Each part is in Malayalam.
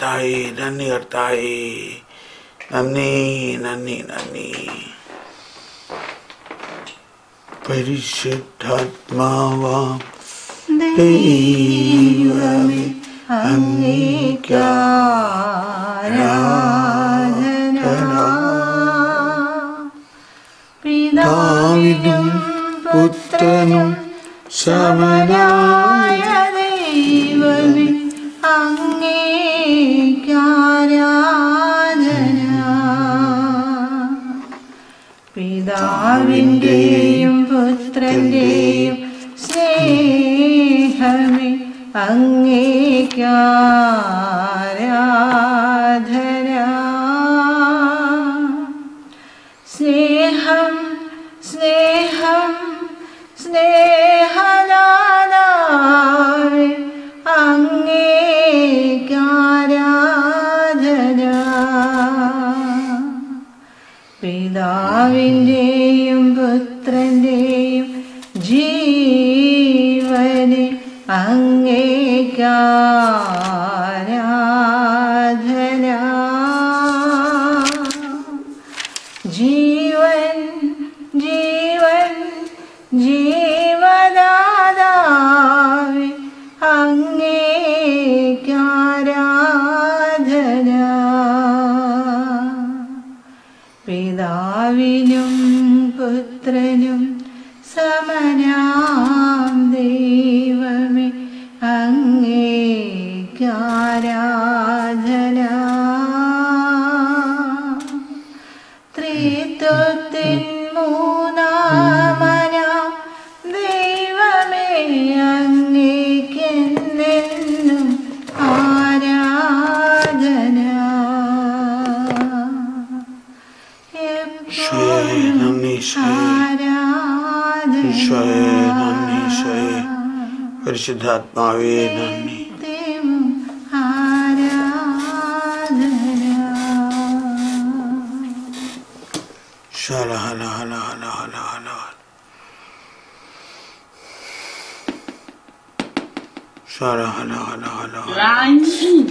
കർത്താവേ നന്ദി കർത്താവേ നന്ദി നന്ദി നന്ദി പരിശുദ്ധാത്മാവാം ദൈവമേ പിതാവിനും പുത്രനും സമനായ ദൈവമേ അങ്ങേക്കാരാധന പിതാവിൻ്റെയും പുത്രൻ്റെയും സ്നേഹമേ അങ്ങേക്കാരാധന സ്നേഹം സ്നേഹം സ്നേഹനാനാവേ അങ്ങേക്കാരാധന പിതാവിൻ്റെയും പുത്രൻ്റെയും ജീവനെ അങ്ങേക്കാരാധന ജീവൻ ജീവൻ ജീവദാതാവേ അങ്ങേക്കാരാധന പിതാവിനും പുത്രനും സമനാം ദൈവമേ അങ്ങേക്കാരാധന ത്രിത്വത്തിൻ മൂന്നാമന ദൈവമേ അങ്ങേക്കെന്നെന്നും ആരാധന ഈശോയെ നന്ദി ഈശോയെ ഈശോയെ നന്ദി ഈശോയെ പരിശുദ്ധാത്മാവേ നന്ദി ശല ഹല ഹല ഹല ഹല ഹല ശല ഹല ഹല ഹല ഹല Line in.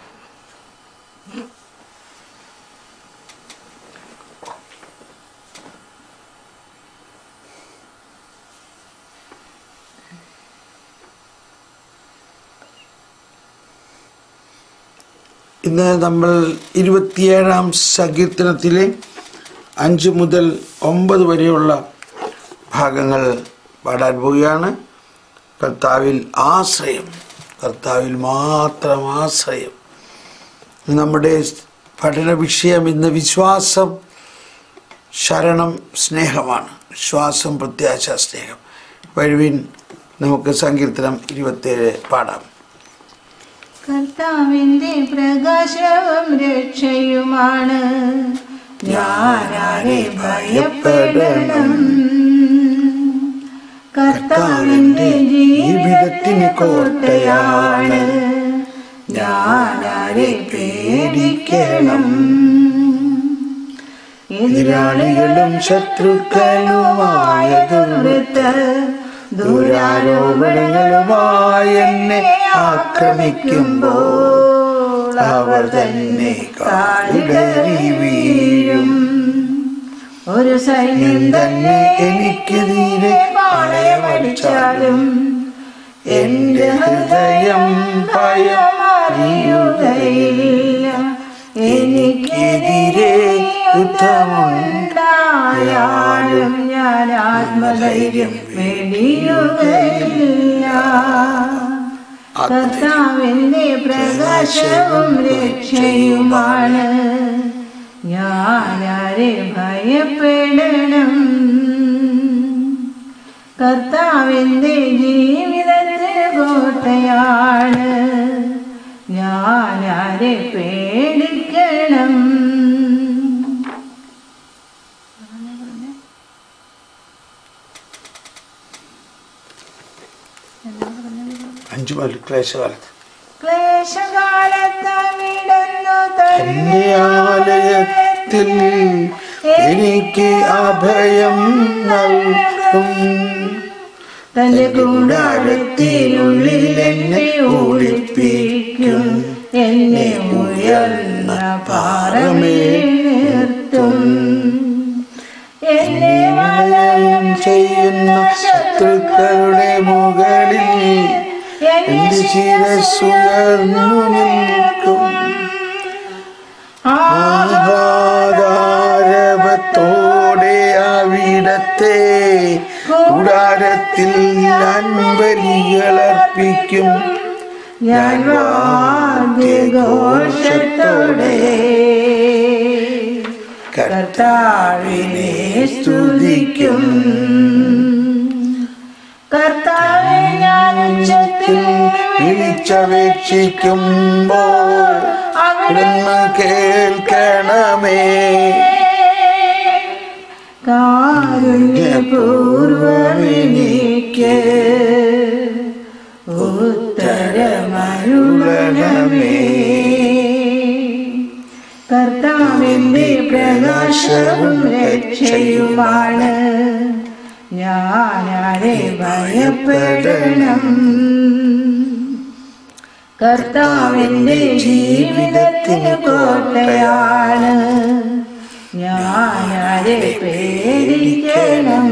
ഇന്ന് നമ്മൾ ഇരുപത്തിയേഴാം സങ്കീർത്തനത്തിലെ അഞ്ച് മുതൽ ഒമ്പത് വരെയുള്ള ഭാഗങ്ങൾ പാടാൻ പോവുകയാണ് കർത്താവിൽ ആശ്രയം കർത്താവിൽ മാത്രം ആശ്രയം നമ്മുടെ പഠന വിഷയം ഇന്ന് വിശ്വാസം ശരണം സ്നേഹമാണ് വിശ്വാസം പ്രത്യാശ സ്നേഹം വഴുവിൻ നമുക്ക് സങ്കീർത്തനം ഇരുപത്തേഴ് പാടാം കർത്താവിന്റെ പ്രകാശവും രക്ഷയുമാണ് ഞാനാരെ ഭയപ്പെടണം കർത്താവിന്റെ ജീവിതത്തിന് കോട്ടയാണ് ഞാനാരെ പേടിക്കണം എതിരാളികളും ശത്രുക്കളുമായ ദുർവൃത്ത് ദുരാരോപണങ്ങളുമായി എന്നെ ആക്രമിക്കുമ്പോൾ അവർ തന്നെ കാലിടറി വീഴും ഒരു സൈന്യം തന്നെ എനിക്കെതിരെ പാളയമടിച്ചാലും എന്റെ ഹൃദയം ഭയമറിയുകയില്ല എനിക്കെതിരെ യുദ്ധമുണ്ടായാലും ഞാൻ ആത്മധൈര്യം വെടിയുകയില്ല കർത്താവിന്റെ പ്രകാശവും രക്ഷയുമാണ് ഞാനാരെ ഭയപ്പെടണം കർത്താവിന്റെ ജീവിതത്തിന് കോട്ടയാണ് ഞാനാരെ പേടിക്കണം അഞ്ചു മുതൽ ക്ലേശകാലത്ത് ക്ലേശകാലത്തവിടുന്നു എന്റെ ആലയത്തിൽ എനിക്ക് അഭയം നൽകും തന്റെ കൂടാരത്തിനുള്ളിൽ എന്നെ ഒളിപ്പിക്കും എന്നെ ഉയർന്ന പാറമേൽ നിർത്തും എന്നെ വലയം ചെയ്യുന്ന ശത്രുക്കളുടെ മുകളിൽ എന്റെ ശിരസുയർന്നു നിൽക്കും ആഹാരവത്തോടെ അവിടത്തെ കൂടാരത്തിൽ ഞാൻ ബലികളർപ്പിക്കും ഞാൻ വാദ്യഘോഷത്തോടെ കർത്താവിനെ സ്തുതിക്കും കർത്താവെ ഞാൻ ഉച്ചത്തിൽ വിളിച്ചപേക്ഷിക്കുമ്പോൾ അവിടുന്ന് കേൾക്കണമേ കാരുണ്യപൂർവമെനിക്ക് ഉത്തരമരുളണമേ കർത്താവിന്റെ പ്രകാശവും രക്ഷയുമാണ് ഞാനാരെ ഭയപ്പെടണം കർത്താവിന്റെ ജീവിതത്തിന് കോട്ടയാണ് ഞാനാരെ പേടിക്കണം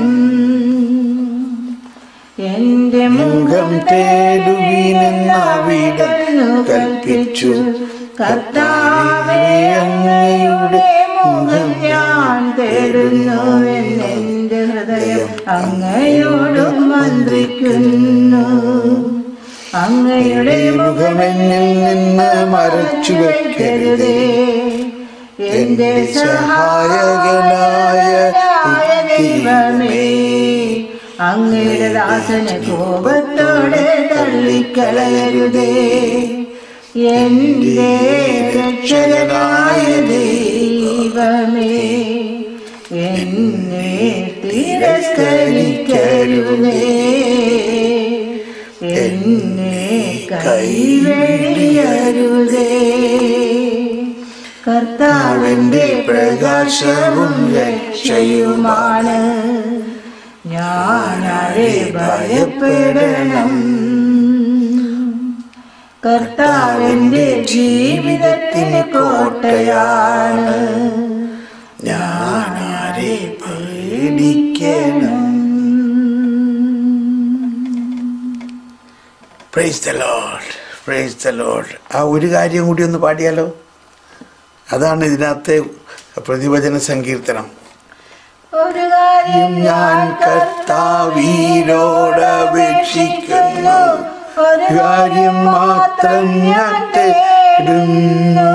എന്റെ മുഖം മുഖം തേടുവീനെന്നവിടം കൽപ്പിച്ചു കർത്താവേ അങ്ങയുടെ മുഖം ഞാൻ തേടുന്നുവെന്നെന്റെ ഹൃദയം അങ്ങയോടും മന്ത്രിക്കുന്നു അങ്ങയുടെ മുഖമെന്നിൽ നിന്ന് മറച്ചു വെക്കരുതേ എന്റെ സഹായകനായ ദൈവമേ അങ്ങയുടെ ദാസനെ കോപത്തോടെ തള്ളിക്കളയരുതേ എന്റെ രക്ഷകനായ ദൈവമേ എന്നെ തിരസ്കരിക്കരുതേ എന്നെ കൈവെടിയരുതേ കർത്താവിന്റെ പ്രകാശവും രക്ഷയുമാണ് ഞാനാരെ ഭയപ്പെടണം കർത്താവിന്റെ ജീവിതത്തിന് കോട്ടയാണ് ഞാനാരെ പേടിക്കണം praise the Lord praise the Lord ആ ഒരു കാര്യം കൂടി ഒന്ന് പാടിയാലോ അതാണ് ഇതിനകത്തെ പ്രതിവചന സങ്കീർത്തനം ഒരു കാര്യം ഞാൻ കർത്താവീരോട് അപേക്ഷിക്കുന്നു ഒരു കാര്യം മാത്രം ഞാൻ തേടുന്നു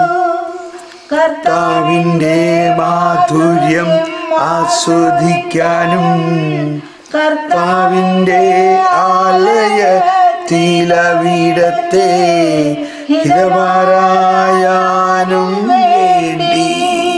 കർത്താവിൻ്റെ മാധുര്യം ആസ്വദിക്കാനും കർത്താവിൻ്റെ ആലയത്തിലവിടത്തെ ഹിതമാരായാനും വേണ്ടി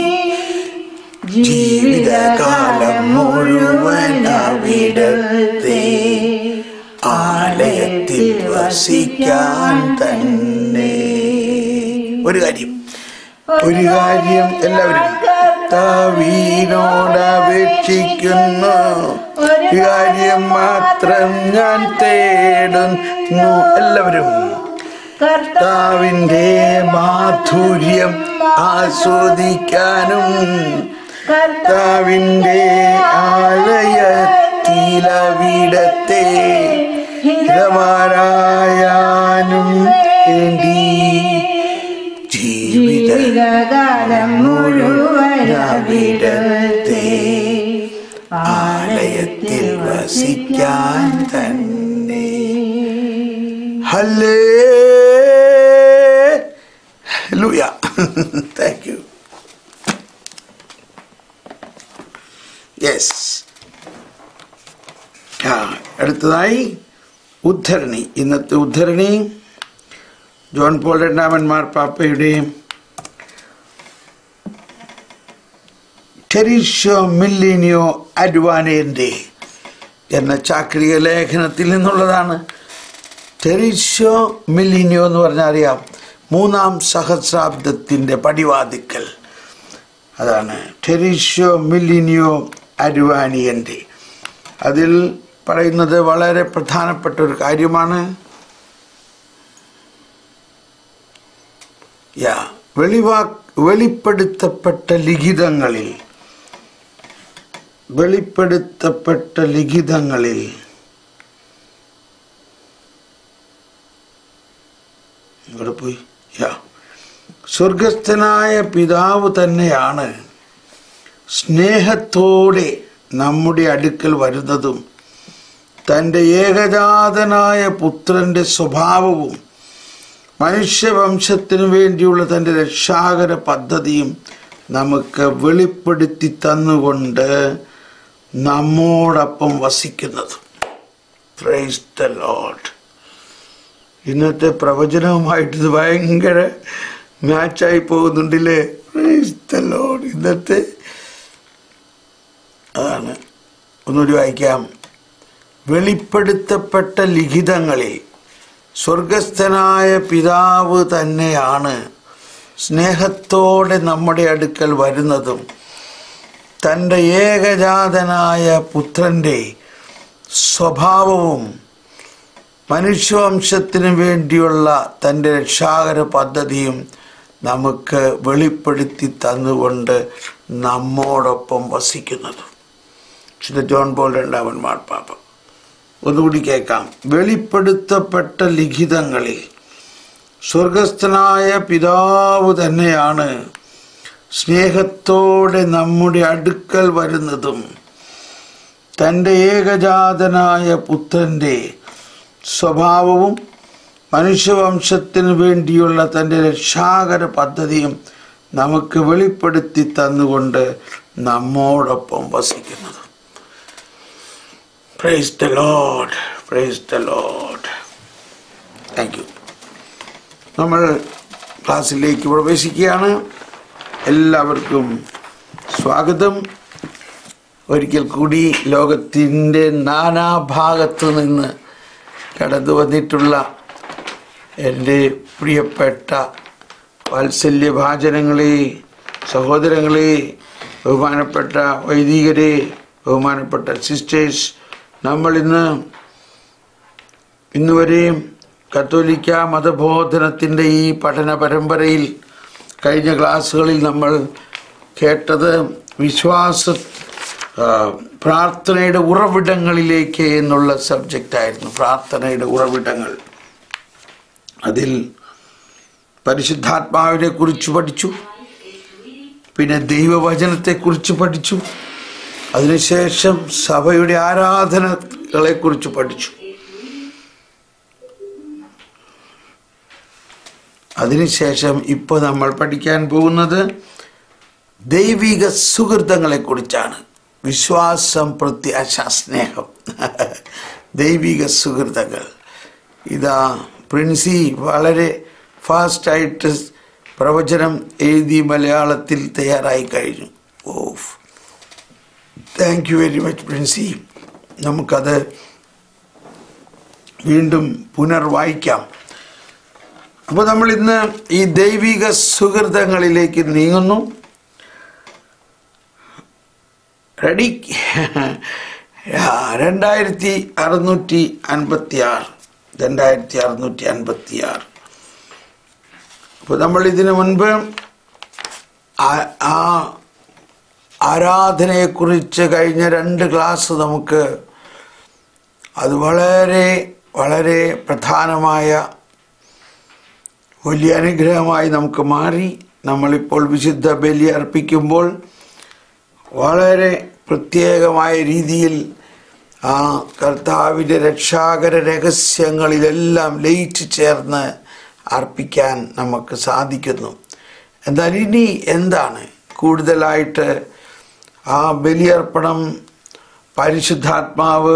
ജീവിതകാലം മുഴുവൻ അവിടത്തെ ആലയത്തിൽ വസിക്കാൻ തന്നെ ഒരു കാര്യം ഒരു കാര്യം എല്ലാവരും കർത്താവിനോട് അപേക്ഷിക്കുന്നു ഒരു കാര്യം മാത്രം ഞാൻ തേടുന്നു എല്ലാവരും കർത്താവിൻ്റെ മാധുര്യം ആസ്വദിക്കാനും കർത്താവിൻ്റെ ആലയത്തിലവിടത്തെ ഹിതമാരായാനും വേണ്ടി ജീവിത ജീവിതകാലം മുഴുവൻ അവിടത്തെ ആലയത്തിൽ വസിക്കാൻ തന്നെ ഹല്ലേ ലൂയ താങ്ക് യു യെസ് ആ അടുത്തതായി ഉദ്ധരണി ഇന്നത്തെ ഉദ്ധരണി ജോൺ പോൾ രണ്ടാമൻ മാർപ്പാപ്പയുടെയും ടെരീഷോ മില്ലിനിയോ അഡ്വാനേൻ്റെ എന്ന ചാക്രിക ലേഖനത്തിൽ നിന്നുള്ളതാണ് ടെരീഷോ മില്ലിനിയോ എന്ന് പറഞ്ഞാൽ അറിയാം മൂന്നാം സഹസ്രാബ്ദത്തിൻ്റെ പടിവാതിക്കൽ അതാണ് ടെരീഷോ മില്ലിനിയോ അഡ്വാനിയൻ്റെ അതിൽ പറയുന്നത് വളരെ പ്രധാനപ്പെട്ട ഒരു കാര്യമാണ് യാ വെളിവാ വെളിപ്പെടുത്തപ്പെട്ട ലിഖിതങ്ങളിൽ വെളിപ്പെടുത്തപ്പെട്ട ലിഖിതങ്ങളിൽ ഇവിടെ പോയി യാ സ്വർഗസ്ഥനായ പിതാവ് തന്നെയാണ് സ്നേഹത്തോടെ നമ്മുടെ അടുക്കൽ വരുന്നതും തൻ്റെ ഏകജാതനായ പുത്രൻ്റെ സ്വഭാവവും മനുഷ്യവംശത്തിനു വേണ്ടിയുള്ള തൻ്റെ രക്ഷാകര പദ്ധതിയും നമുക്ക് വെളിപ്പെടുത്തി തന്നുകൊണ്ട് നമ്മോടൊപ്പം വസിക്കുന്നത് പ്രൈസ് ദ ലോഡ് ഇന്നത്തെ പ്രവചനവുമായിട്ട് ഇത് ഭയങ്കര മാച്ചായി പോകുന്നുണ്ടല്ലേ പ്രൈസ് ദ ലോഡ് ഇന്നത്തെ അതാണ് ഒന്നുകൂടി വായിക്കാം വെളിപ്പെടുത്തപ്പെട്ട ലിഖിതങ്ങളിൽ സ്വർഗസ്ഥനായ പിതാവ് തന്നെയാണ് സ്നേഹത്തോടെ നമ്മുടെ അടുക്കൽ വരുന്നതും തൻ്റെ ഏകജാതനായ പുത്രൻ്റെ സ്വഭാവവും മനുഷ്യവംശത്തിനു വേണ്ടിയുള്ള തൻ്റെ രക്ഷാകര പദ്ധതിയും നമുക്ക് വെളിപ്പെടുത്തി തന്നുകൊണ്ട് നമ്മോടൊപ്പം വസിക്കുന്നത് വിശുദ്ധ ജോൺ പോൾ രണ്ടാമൻ മാർപ്പാപ്പ ഒന്നുകൂടി കേൾക്കാം വെളിപ്പെടുത്തപ്പെട്ട ലിഖിതങ്ങളിൽ സ്വർഗസ്ഥനായ പിതാവ് തന്നെയാണ് സ്നേഹത്തോടെ നമ്മുടെ അടുക്കൽ വരുന്നതും തൻ്റെ ഏകജാതനായ പുത്രൻ്റെ സ്വഭാവവും മനുഷ്യവംശത്തിനു വേണ്ടിയുള്ള തൻ്റെ രക്ഷാകര പദ്ധതിയും നമുക്ക് വെളിപ്പെടുത്തി തന്നുകൊണ്ട് നമ്മോടൊപ്പം വസിക്കുന്നത് praise the Lord praise the Lord thank you നമ്മൾ ക്ലാസ്സിലേക്ക് പ്രവേശിക്കുകയാണ് എല്ലാവർക്കും സ്വാഗതം ഒരിക്കൽ കൂടി ലോകത്തിൻ്റെ നാനാഭാഗത്തു നിന്ന് കടന്നു വന്നിട്ടുള്ള എൻ്റെ പ്രിയപ്പെട്ട വാത്സല്യഭാചനങ്ങളെ സഹോദരങ്ങളെ ബഹുമാനപ്പെട്ട വൈദികരെ ബഹുമാനപ്പെട്ട സിസ്റ്റേഴ്സ് നമ്മൾ ഇന്ന് ഇന്നുവരെയും കത്തോലിക്ക മതബോധനത്തിൻ്റെ ഈ പഠന പരമ്പരയിൽ കഴിഞ്ഞ ക്ലാസ്സുകളിൽ നമ്മൾ കേട്ടത് വിശ്വാസ ആ, പ്രാർത്ഥനയുടെ ഉറവിടങ്ങളിലേക്ക് എന്നുള്ള സബ്ജക്റ്റായിരുന്നു പ്രാർത്ഥനയുടെ ഉറവിടങ്ങൾ അതിൽ പരിശുദ്ധാത്മാവിനെ കുറിച്ച് പഠിച്ചു പിന്നെ ദൈവവചനത്തെക്കുറിച്ച് പഠിച്ചു അതിനുശേഷം സഭയുടെ ആരാധനകളെ കുറിച്ച് പഠിച്ചു അതിനുശേഷം ഇപ്പോൾ നമ്മൾ പഠിക്കാൻ പോകുന്നത് ദൈവിക സുഹൃത്തങ്ങളെ കുറിച്ചാണ് വിശ്വാസം പ്രത്യാശ സ്നേഹം ദൈവിക സുഹൃത്തങ്ങൾ ഇതാ പ്രിൻസി വളരെ ഫാസ്റ്റായിട്ട് പ്രവചനം എഴുതി മലയാളത്തിൽ തയ്യാറായി കഴിഞ്ഞു ഓഫ് thank you very much Princy നമുക്കത് വീണ്ടും പുനർവായിക്കാം അപ്പോൾ നമ്മൾ ഇന്ന് ഈ ദൈവിക സുഹൃതങ്ങളിലേക്ക് നീങ്ങുന്നു റെഡി രണ്ടായിരത്തി അറുന്നൂറ്റി അൻപത്തി ആറ് രണ്ടായിരത്തി അറുന്നൂറ്റി അൻപത്തി ആറ് അപ്പോൾ നമ്മൾ ഇതിനു മുൻപ് ആ- ആ ആരാധനയെക്കുറിച്ച് കഴിഞ്ഞ രണ്ട് ക്ലാസ് നമുക്ക് അത് വളരെ വളരെ പ്രധാനമായ വലിയ അനുഗ്രഹമായി നമുക്ക് മാറി നമ്മളിപ്പോൾ വിശുദ്ധ ബലി അർപ്പിക്കുമ്പോൾ വളരെ പ്രത്യേകമായ രീതിയിൽ ആ കർത്താവിൻ്റെ രക്ഷാകര രഹസ്യങ്ങളിലെല്ലാം ലയിച്ചു ചേർന്ന് അർപ്പിക്കാൻ നമുക്ക് സാധിക്കുന്നു എന്നാൽ ഇനി എന്താണ് കൂടുതലായിട്ട് ആ ബലിയർപ്പണം പരിശുദ്ധാത്മാവ്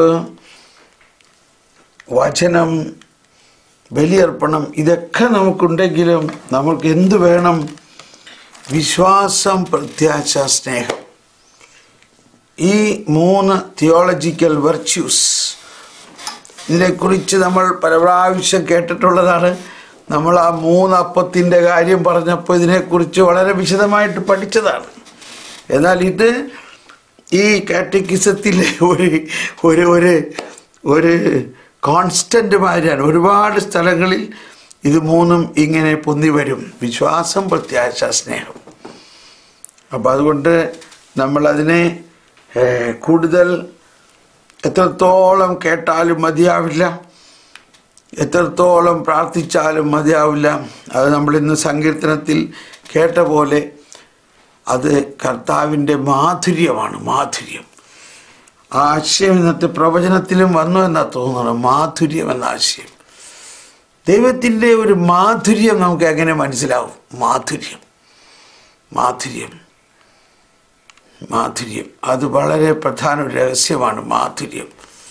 വചനം ബലിയർപ്പണം ഇതൊക്കെ നമുക്കുണ്ടെങ്കിലും നമുക്ക് എന്ത് വേണം വിശ്വാസം പ്രത്യാശ സ്നേഹം ഈ മൂന്ന് തിയോളജിക്കൽ വെർച്യൂസ് ഇതിനെക്കുറിച്ച് നമ്മൾ പല പ്രാവശ്യം കേട്ടിട്ടുള്ളതാണ് നമ്മൾ ആ മൂന്ന് അപ്പത്തിൻ്റെ കാര്യം പറഞ്ഞപ്പോൾ ഇതിനെക്കുറിച്ച് വളരെ വിശദമായിട്ട് പഠിച്ചതാണ് എന്നാൽ ഇത് ഈ കാറ്റക്കിസത്തിലെ ഒരു ഒരു ഒരു ഒരു കോൺസ്റ്റൻ്റ് മാതിരിയാണ് ഒരുപാട് സ്ഥലങ്ങളിൽ ഇത് മൂന്നും ഇങ്ങനെ പൊന്തി വരും വിശ്വാസം പ്രത്യാശ സ്നേഹം അപ്പം അതുകൊണ്ട് നമ്മളതിനെ ഏഹ്, കൂടുതൽ എത്രത്തോളം കേട്ടാലും മതിയാവില്ല എത്രത്തോളം പ്രാർത്ഥിച്ചാലും മതിയാവില്ല അത് നമ്മൾ ഇന്ന് സങ്കീർത്തനത്തിൽ കേട്ട പോലെ അത് കർത്താവിൻ്റെ മാധുര്യമാണ് മാധുര്യം ആ ആശയം ഇന്നത്തെ പ്രവചനത്തിലും വന്നു എന്നാ തോന്നുന്നത് മാധുര്യം എന്ന ആശയം ദൈവത്തിൻ്റെ ഒരു മാധുര്യം നമുക്ക് എങ്ങനെ മനസ്സിലാവും മാധുര്യം മാധുര്യം മാധുര്യം അത് വളരെ പ്രധാന ഒരു രഹസ്യമാണ് മാധുര്യം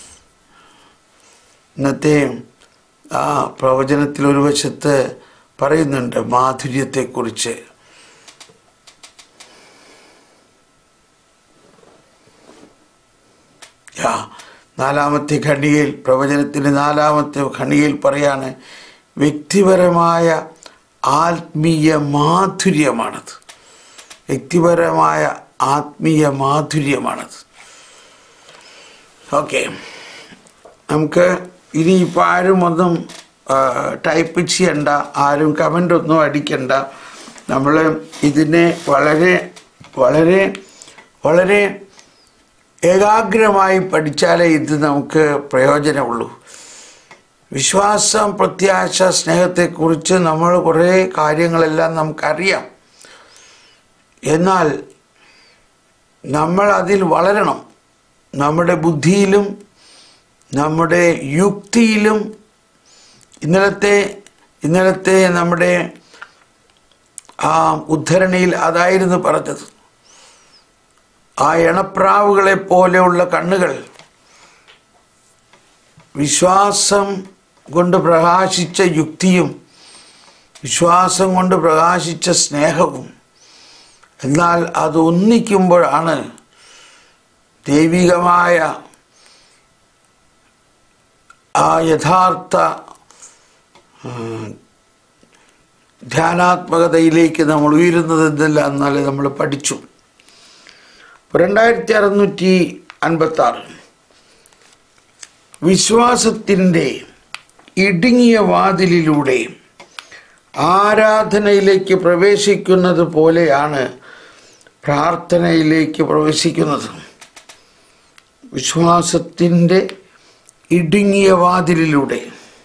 ഇന്നത്തെ ആ പ്രവചനത്തിൽ ഒരു വശത്ത് പറയുന്നുണ്ട് മാധുര്യത്തെക്കുറിച്ച് യാ നാലാമത്തെ ഖണ്ഡികയിൽ പ്രവചനത്തിൻ്റെ നാലാമത്തെ ഖണ്ഡികയിൽ പറയാണ് വ്യക്തിപരമായ ആത്മീയ മാധുര്യമാണത് വ്യക്തിപരമായ ആത്മീയ മാധുര്യമാണത് ഓക്കെ നമുക്ക് ഇനിയിപ്പോൾ ആരും ഒന്നും ആ, ടൈപ്പ് ചെയ്യണ്ട ആരും കമൻ്റ് ഒന്നും അടിക്കണ്ട നമ്മൾ ഇതിനെ വളരെ വളരെ വളരെ ഏകാഗ്രമായി പഠിച്ചാലേ ഇത് നമുക്ക് പ്രയോജനമുള്ളൂ വിശ്വാസം പ്രത്യാശ സ്നേഹത്തെക്കുറിച്ച് നമ്മൾ കുറേ കാര്യങ്ങളെല്ലാം നമുക്കറിയാം എന്നാൽ നമ്മൾ അതിൽ വളരണം നമ്മുടെ ബുദ്ധിയിലും നമ്മുടെ യുക്തിയിലും ഇന്നലത്തെ ഇന്നലത്തെ നമ്മുടെ ആ ഉദ്ധരണിയിൽ അതായിരുന്നു പറഞ്ഞത് ആ എണപ്രാവുകളെ പോലെയുള്ള കണ്ണുകൾ വിശ്വാസം കൊണ്ട് പ്രകാശിച്ച യുക്തിയും വിശ്വാസം കൊണ്ട് പ്രകാശിച്ച സ്നേഹവും എന്നാൽ അത് ഒന്നിക്കുമ്പോഴാണ് ദൈവികമായ ആ യഥാർത്ഥ ഉം, ധ്യാനാത്മകതയിലേക്ക് നമ്മൾ ഉയരുന്നത് എന്തെല്ലാം എന്നാലേ നമ്മൾ പഠിച്ചു രണ്ടായിരത്തി അറുന്നൂറ്റി അൻപത്തി ആറ് വിശ്വാസത്തിൻ്റെ ഇടുങ്ങിയ വാതിലിലൂടെ ആരാധനയിലേക്ക് പ്രവേശിക്കുന്നത് പോലെയാണ് പ്രാർത്ഥനയിലേക്ക് പ്രവേശിക്കുന്നത് വിശ്വാസത്തിൻ്റെ ഇടുങ്ങിയ വാതിലിലൂടെ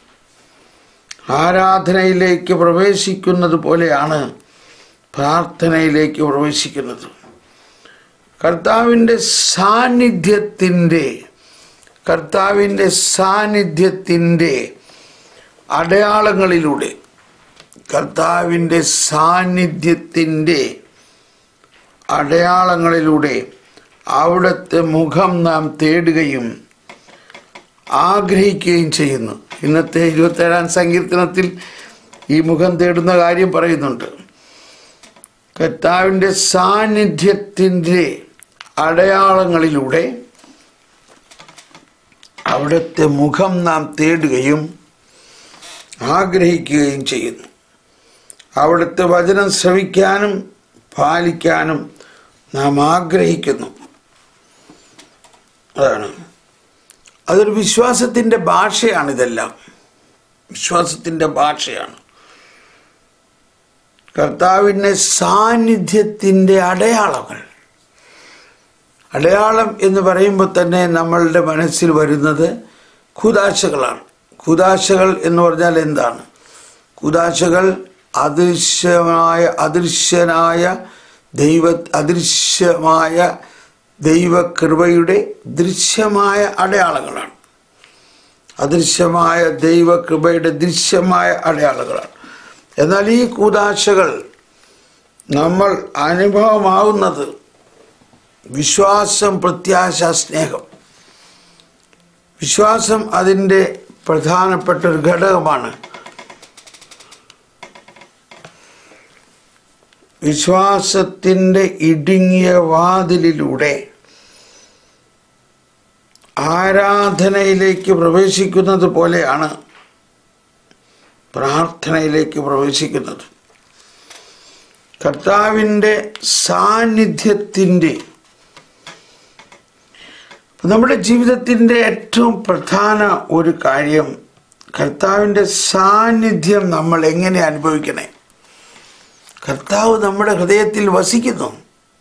ആരാധനയിലേക്ക് പ്രവേശിക്കുന്നത് പോലെയാണ് പ്രാർത്ഥനയിലേക്ക് പ്രവേശിക്കുന്നത് കർത്താവിൻ്റെ സാന്നിധ്യത്തിൻ്റെ കർത്താവിൻ്റെ സാന്നിധ്യത്തിൻ്റെ അടയാളങ്ങളിലൂടെ കർത്താവിൻ്റെ സാന്നിധ്യത്തിൻ്റെ അടയാളങ്ങളിലൂടെ അവിടുത്തെ മുഖം നാം തേടുകയും ആഗ്രഹിക്കുകയും ചെയ്യുന്നു ഇന്നത്തെ ഇരുപത്തേഴാം സങ്കീർത്തനത്തിൽ ഈ മുഖം തേടുന്ന കാര്യം പറയുന്നുണ്ട് കർത്താവിൻ്റെ സാന്നിധ്യത്തിൻ്റെ അടയാളങ്ങളിലൂടെ അവിടുത്തെ മുഖം നാം തേടുകയും ആഗ്രഹിക്കുകയും ചെയ്യുന്നു അവിടുത്തെ വചനം ശ്രവിക്കാനും പാലിക്കാനും നാം ആഗ്രഹിക്കുന്നു അതാണ് അതൊരു വിശ്വാസത്തിൻ്റെ ഭാഷയാണ് ഇതെല്ലാം വിശ്വാസത്തിൻ്റെ ഭാഷയാണ് കർത്താവിൻ്റെ സാന്നിധ്യത്തിൻ്റെ അടയാളങ്ങൾ അടയാളം എന്ന് പറയുമ്പോൾ തന്നെ നമ്മളുടെ മനസ്സിൽ വരുന്നത് കുതാശകളാണ് കുതാശകൾ എന്ന് പറഞ്ഞാൽ എന്താണ് കുതാശകൾ അദൃശ്യമായ അദൃശ്യനായ ദൈവ അദൃശ്യമായ ദൈവകൃപയുടെ ദൃശ്യമായ അടയാളങ്ങളാണ് അദൃശ്യമായ ദൈവകൃപയുടെ ദൃശ്യമായ അടയാളങ്ങളാണ് എന്നാൽ ഈ കൂതാശകൾ നമ്മൾ അനുഭവമാവുന്നത് വിശ്വാസം പ്രത്യാശ സ്നേഹം വിശ്വാസം അതിൻ്റെ പ്രധാനപ്പെട്ട ഒരു ഘടകമാണ് വിശ്വാസത്തിൻ്റെ ഇടുങ്ങിയ വാതിലിലൂടെ ആരാധനയിലേക്ക് പ്രവേശിക്കുന്നത് പോലെയാണ് പ്രാർത്ഥനയിലേക്ക് പ്രവേശിക്കുന്നത് കർത്താവിൻ്റെ സാന്നിധ്യത്തിൻ്റെ നമ്മുടെ ജീവിതത്തിൻ്റെ ഏറ്റവും പ്രധാന ഒരു കാര്യം കർത്താവിൻ്റെ സാന്നിധ്യം നമ്മൾ എങ്ങനെ അനുഭവിക്കണേ കർത്താവ് നമ്മുടെ ഹൃദയത്തിൽ വസിക്കുന്നു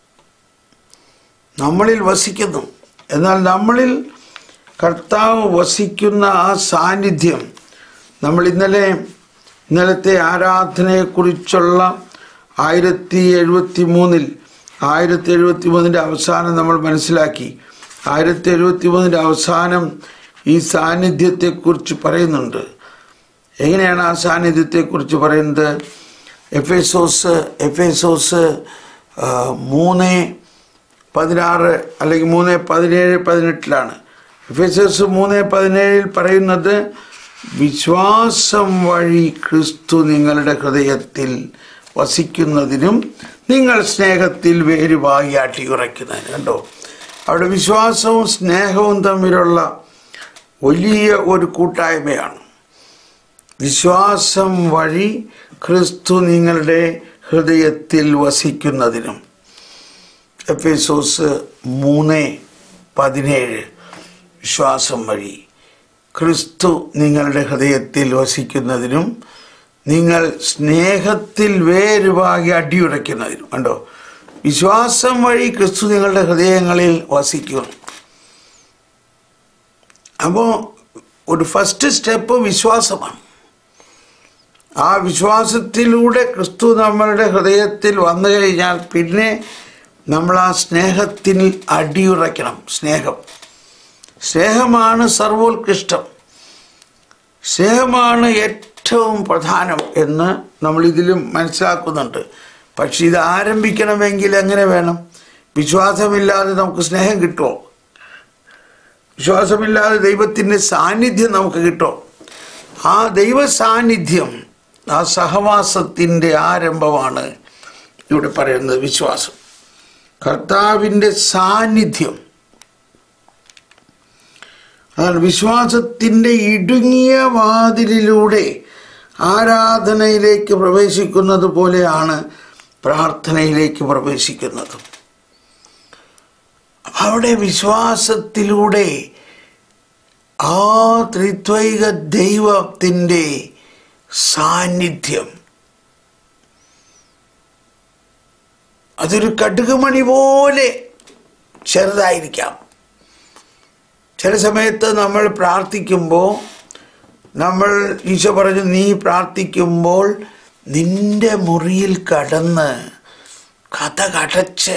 നമ്മളിൽ വസിക്കുന്നു എന്നാൽ നമ്മളിൽ കർത്താവ് വസിക്കുന്ന ആ സാന്നിധ്യം നമ്മൾ ഇന്നലെ ഇന്നലത്തെ ആരാധനയെക്കുറിച്ചുള്ള ആയിരത്തി എഴുപത്തി മൂന്നിൽ ആയിരത്തി എഴുപത്തി മൂന്നിൻ്റെ അവസാനം നമ്മൾ മനസ്സിലാക്കി ആയിരത്തി എഴുപത്തി മൂന്നിൻ്റെ അവസാനം ഈ സാന്നിധ്യത്തെക്കുറിച്ച് പറയുന്നുണ്ട് എങ്ങനെയാണ് ആ സാന്നിധ്യത്തെക്കുറിച്ച് പറയുന്നത് എഫ് എസോസ് എഫ് എസോസ് മൂന്ന് പതിനാറ് അല്ലെങ്കിൽ മൂന്ന് പതിനേഴ് പതിനെട്ടിലാണ് എഫ് എസ് എസ് മൂന്ന് പതിനേഴിൽ പറയുന്നത് വിശ്വാസം വഴി ക്രിസ്തു നിങ്ങളുടെ ഹൃദയത്തിൽ വസിക്കുന്നതിനും നിങ്ങൾ സ്നേഹത്തിൽ വേരുവായി അട്ടിയുറയ്ക്കുന്നതിന് കണ്ടോ അവിടെ വിശ്വാസവും സ്നേഹവും തമ്മിലുള്ള വലിയ ഒരു കൂട്ടായ്മയാണ് വിശ്വാസം വഴി ക്രിസ്തു നിങ്ങളുടെ ഹൃദയത്തിൽ വസിക്കുന്നതിനും എഫേസോസ് മൂന്ന് പതിനേഴ് വിശ്വാസം വഴി ക്രിസ്തു നിങ്ങളുടെ ഹൃദയത്തിൽ വസിക്കുന്നതിനും നിങ്ങൾ സ്നേഹത്തിൽ വേരുവാകി അടിയുറയ്ക്കുന്നതിനും കണ്ടോ വിശ്വാസം വഴി ക്രിസ്തു നിങ്ങളുടെ ഹൃദയങ്ങളിൽ വസിക്കും അപ്പോൾ ഒരു ഫസ്റ്റ് സ്റ്റെപ്പ് വിശ്വാസമാണ് ആ വിശ്വാസത്തിലൂടെ ക്രിസ്തു നമ്മളുടെ ഹൃദയത്തിൽ വന്നു കഴിഞ്ഞാൽ പിന്നെ നമ്മൾ ആ സ്നേഹത്തിൽ അടിയുറയ്ക്കണം സ്നേഹം സ്നേഹമാണ് സർവോത്കൃഷ്ടം സ്നേഹമാണ് ഏറ്റവും പ്രധാനം എന്ന് നമ്മൾ ഇതിലും മനസ്സിലാക്കുന്നുണ്ട് പക്ഷെ ഇത് ആരംഭിക്കണമെങ്കിൽ എങ്ങനെ വേണം വിശ്വാസമില്ലാതെ നമുക്ക് സ്നേഹം കിട്ടുമോ വിശ്വാസമില്ലാതെ ദൈവത്തിൻ്റെ സാന്നിധ്യം നമുക്ക് കിട്ടുമോ ആ ദൈവ സാന്നിധ്യം ആ സഹവാസത്തിൻ്റെ ആരംഭമാണ് ഇവിടെ പറയുന്നത് വിശ്വാസം കർത്താവിൻ്റെ സാന്നിധ്യം അതാണ് വിശ്വാസത്തിൻ്റെ ഇടുങ്ങിയ വാതിലിലൂടെ ആരാധനയിലേക്ക് പ്രവേശിക്കുന്നത് പോലെയാണ് പ്രാർത്ഥനയിലേക്ക് പ്രവേശിക്കുന്നത് അവിടെ വിശ്വാസത്തിലൂടെ ആ ത്രിത്വൈക ദൈവത്തിൻ്റെ സാന്നിധ്യം അതൊരു കടുകുമണി പോലെ ചെറുതായിരിക്കാം ചില സമയത്ത് നമ്മൾ പ്രാർത്ഥിക്കുമ്പോൾ നമ്മൾ ഈശോ പറഞ്ഞു നീ പ്രാർത്ഥിക്കുമ്പോൾ നിന്റെ മുറിയിൽ കടന്ന് കഥ കടച്ച്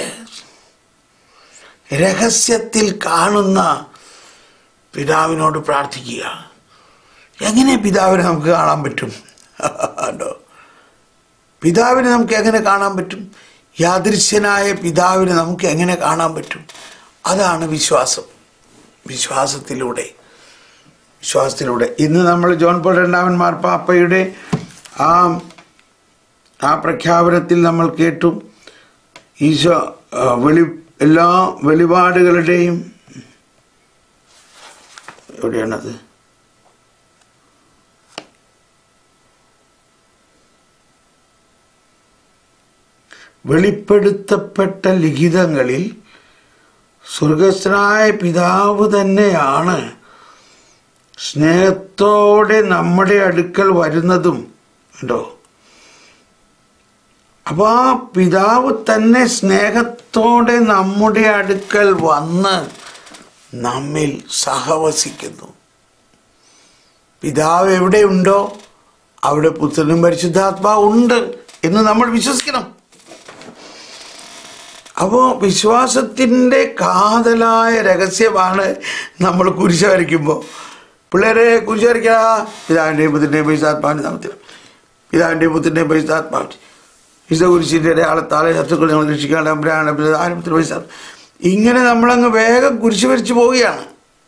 രഹസ്യത്തിൽ കാണുന്ന പിതാവിനോട് പ്രാർത്ഥിക്കുക എങ്ങനെ പിതാവിനെ നമുക്ക് കാണാൻ പറ്റും ഉണ്ടോ പിതാവിനെ നമുക്ക് എങ്ങനെ കാണാൻ പറ്റും യാദൃശ്യനായ പിതാവിനെ നമുക്ക് എങ്ങനെ കാണാൻ പറ്റും അതാണ് വിശ്വാസം വിശ്വാസത്തിലൂടെ വിശ്വാസത്തിലൂടെ ഇന്ന് നമ്മൾ ജോൺ പോൾ രണ്ടാമൻ മാർപ്പാപ്പയുടെ ആ ആ പ്രഖ്യാപനത്തിൽ നമ്മൾ കേട്ടു ഈശോ ആ, വെളി എല്ലാ വെളിപാടുകളുടെയും എവിടെയാണത് വെളിപ്പെടുത്തപ്പെട്ട ലിഖിതങ്ങളിൽ സ്വർഗസ്ഥനായ പിതാവ് തന്നെയാണ് സ്നേഹത്തോടെ നമ്മുടെ അടുക്കൽ വരുന്നതും ഉണ്ടോ അപ്പോൾ ആ പിതാവ് തന്നെ സ്നേഹത്തോടെ നമ്മുടെ അടുക്കൽ വന്ന് നമ്മിൽ സഹവസിക്കുന്നു പിതാവ് എവിടെയുണ്ടോ അവിടെ പുത്രനും പരിശുദ്ധാത്മാവ് ഉണ്ട് എന്ന് നമ്മൾ വിശ്വസിക്കണം അപ്പോൾ വിശ്വാസത്തിൻ്റെ കാതലായ രഹസ്യമാണ് നമ്മൾ കുരിശ് വരയ്ക്കുമ്പോൾ പിള്ളേരെ കുരിശ് വരയ്ക്കടാ പിതാവിൻ്റെയും പുത്രൻ്റെയും പരിശുദ്ധാത്മാവിൻ്റെ നാമത്തിൽ പിതാവിൻ്റെയും പുത്രൻ്റെയും പരിശുദ്ധാത്മാവിൻ്റെ വിശുദ്ധ കുരിശിൻ്റെ അടയാളത്താലെ ശത്രുക്കൾ ഞങ്ങൾ രക്ഷിക്കാണ്ട് അമ്പരാണ് ആരംഭത്തിൽ പൈസ ഇങ്ങനെ നമ്മളങ്ങ് വേഗം കുരിശ് വരച്ച് പോവുകയാണ്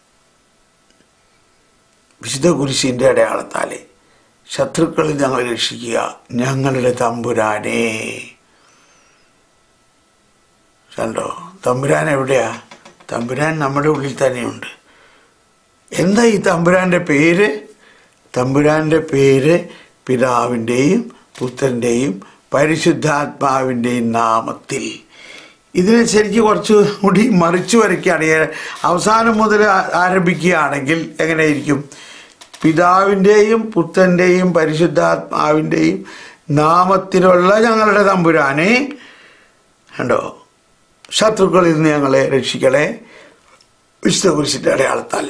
വിശുദ്ധ കുരിശിൻ്റെ അടയാളത്താലെ ശത്രുക്കളിൽ ഞങ്ങൾ രക്ഷിക്കുക ഞങ്ങളുടെ തമ്പുരാനേ കണ്ടോ തമ്പുരാൻ എവിടെയാ തമ്പുരാൻ നമ്മുടെ ഉള്ളിൽ തന്നെയുണ്ട് എന്താ ഈ തമ്പുരാൻ്റെ പേര് തമ്പുരാൻ്റെ പേര് പിതാവിൻ്റെയും പുത്രൻ്റെയും പരിശുദ്ധാത്മാവിൻ്റെയും നാമത്തിൽ ഇതിനെ ശരിക്കും കുറച്ച് കൂടി മറിച്ചു വരയ്ക്കുകയാണെങ്കിൽ അവസാനം മുതൽ ആ- ആരംഭിക്കുകയാണെങ്കിൽ എങ്ങനെയായിരിക്കും പിതാവിൻ്റെയും പുത്രൻ്റെയും പരിശുദ്ധാത്മാവിൻ്റെയും നാമത്തിലുള്ള ഞങ്ങളുടെ തമ്പുരാനെ കണ്ടോ ശത്രുക്കളിൽ നിന്ന് ഞങ്ങളെ രക്ഷിക്കണേ വിശുദ്ധ കുരിശിൻ്റെ അടയാളത്താൽ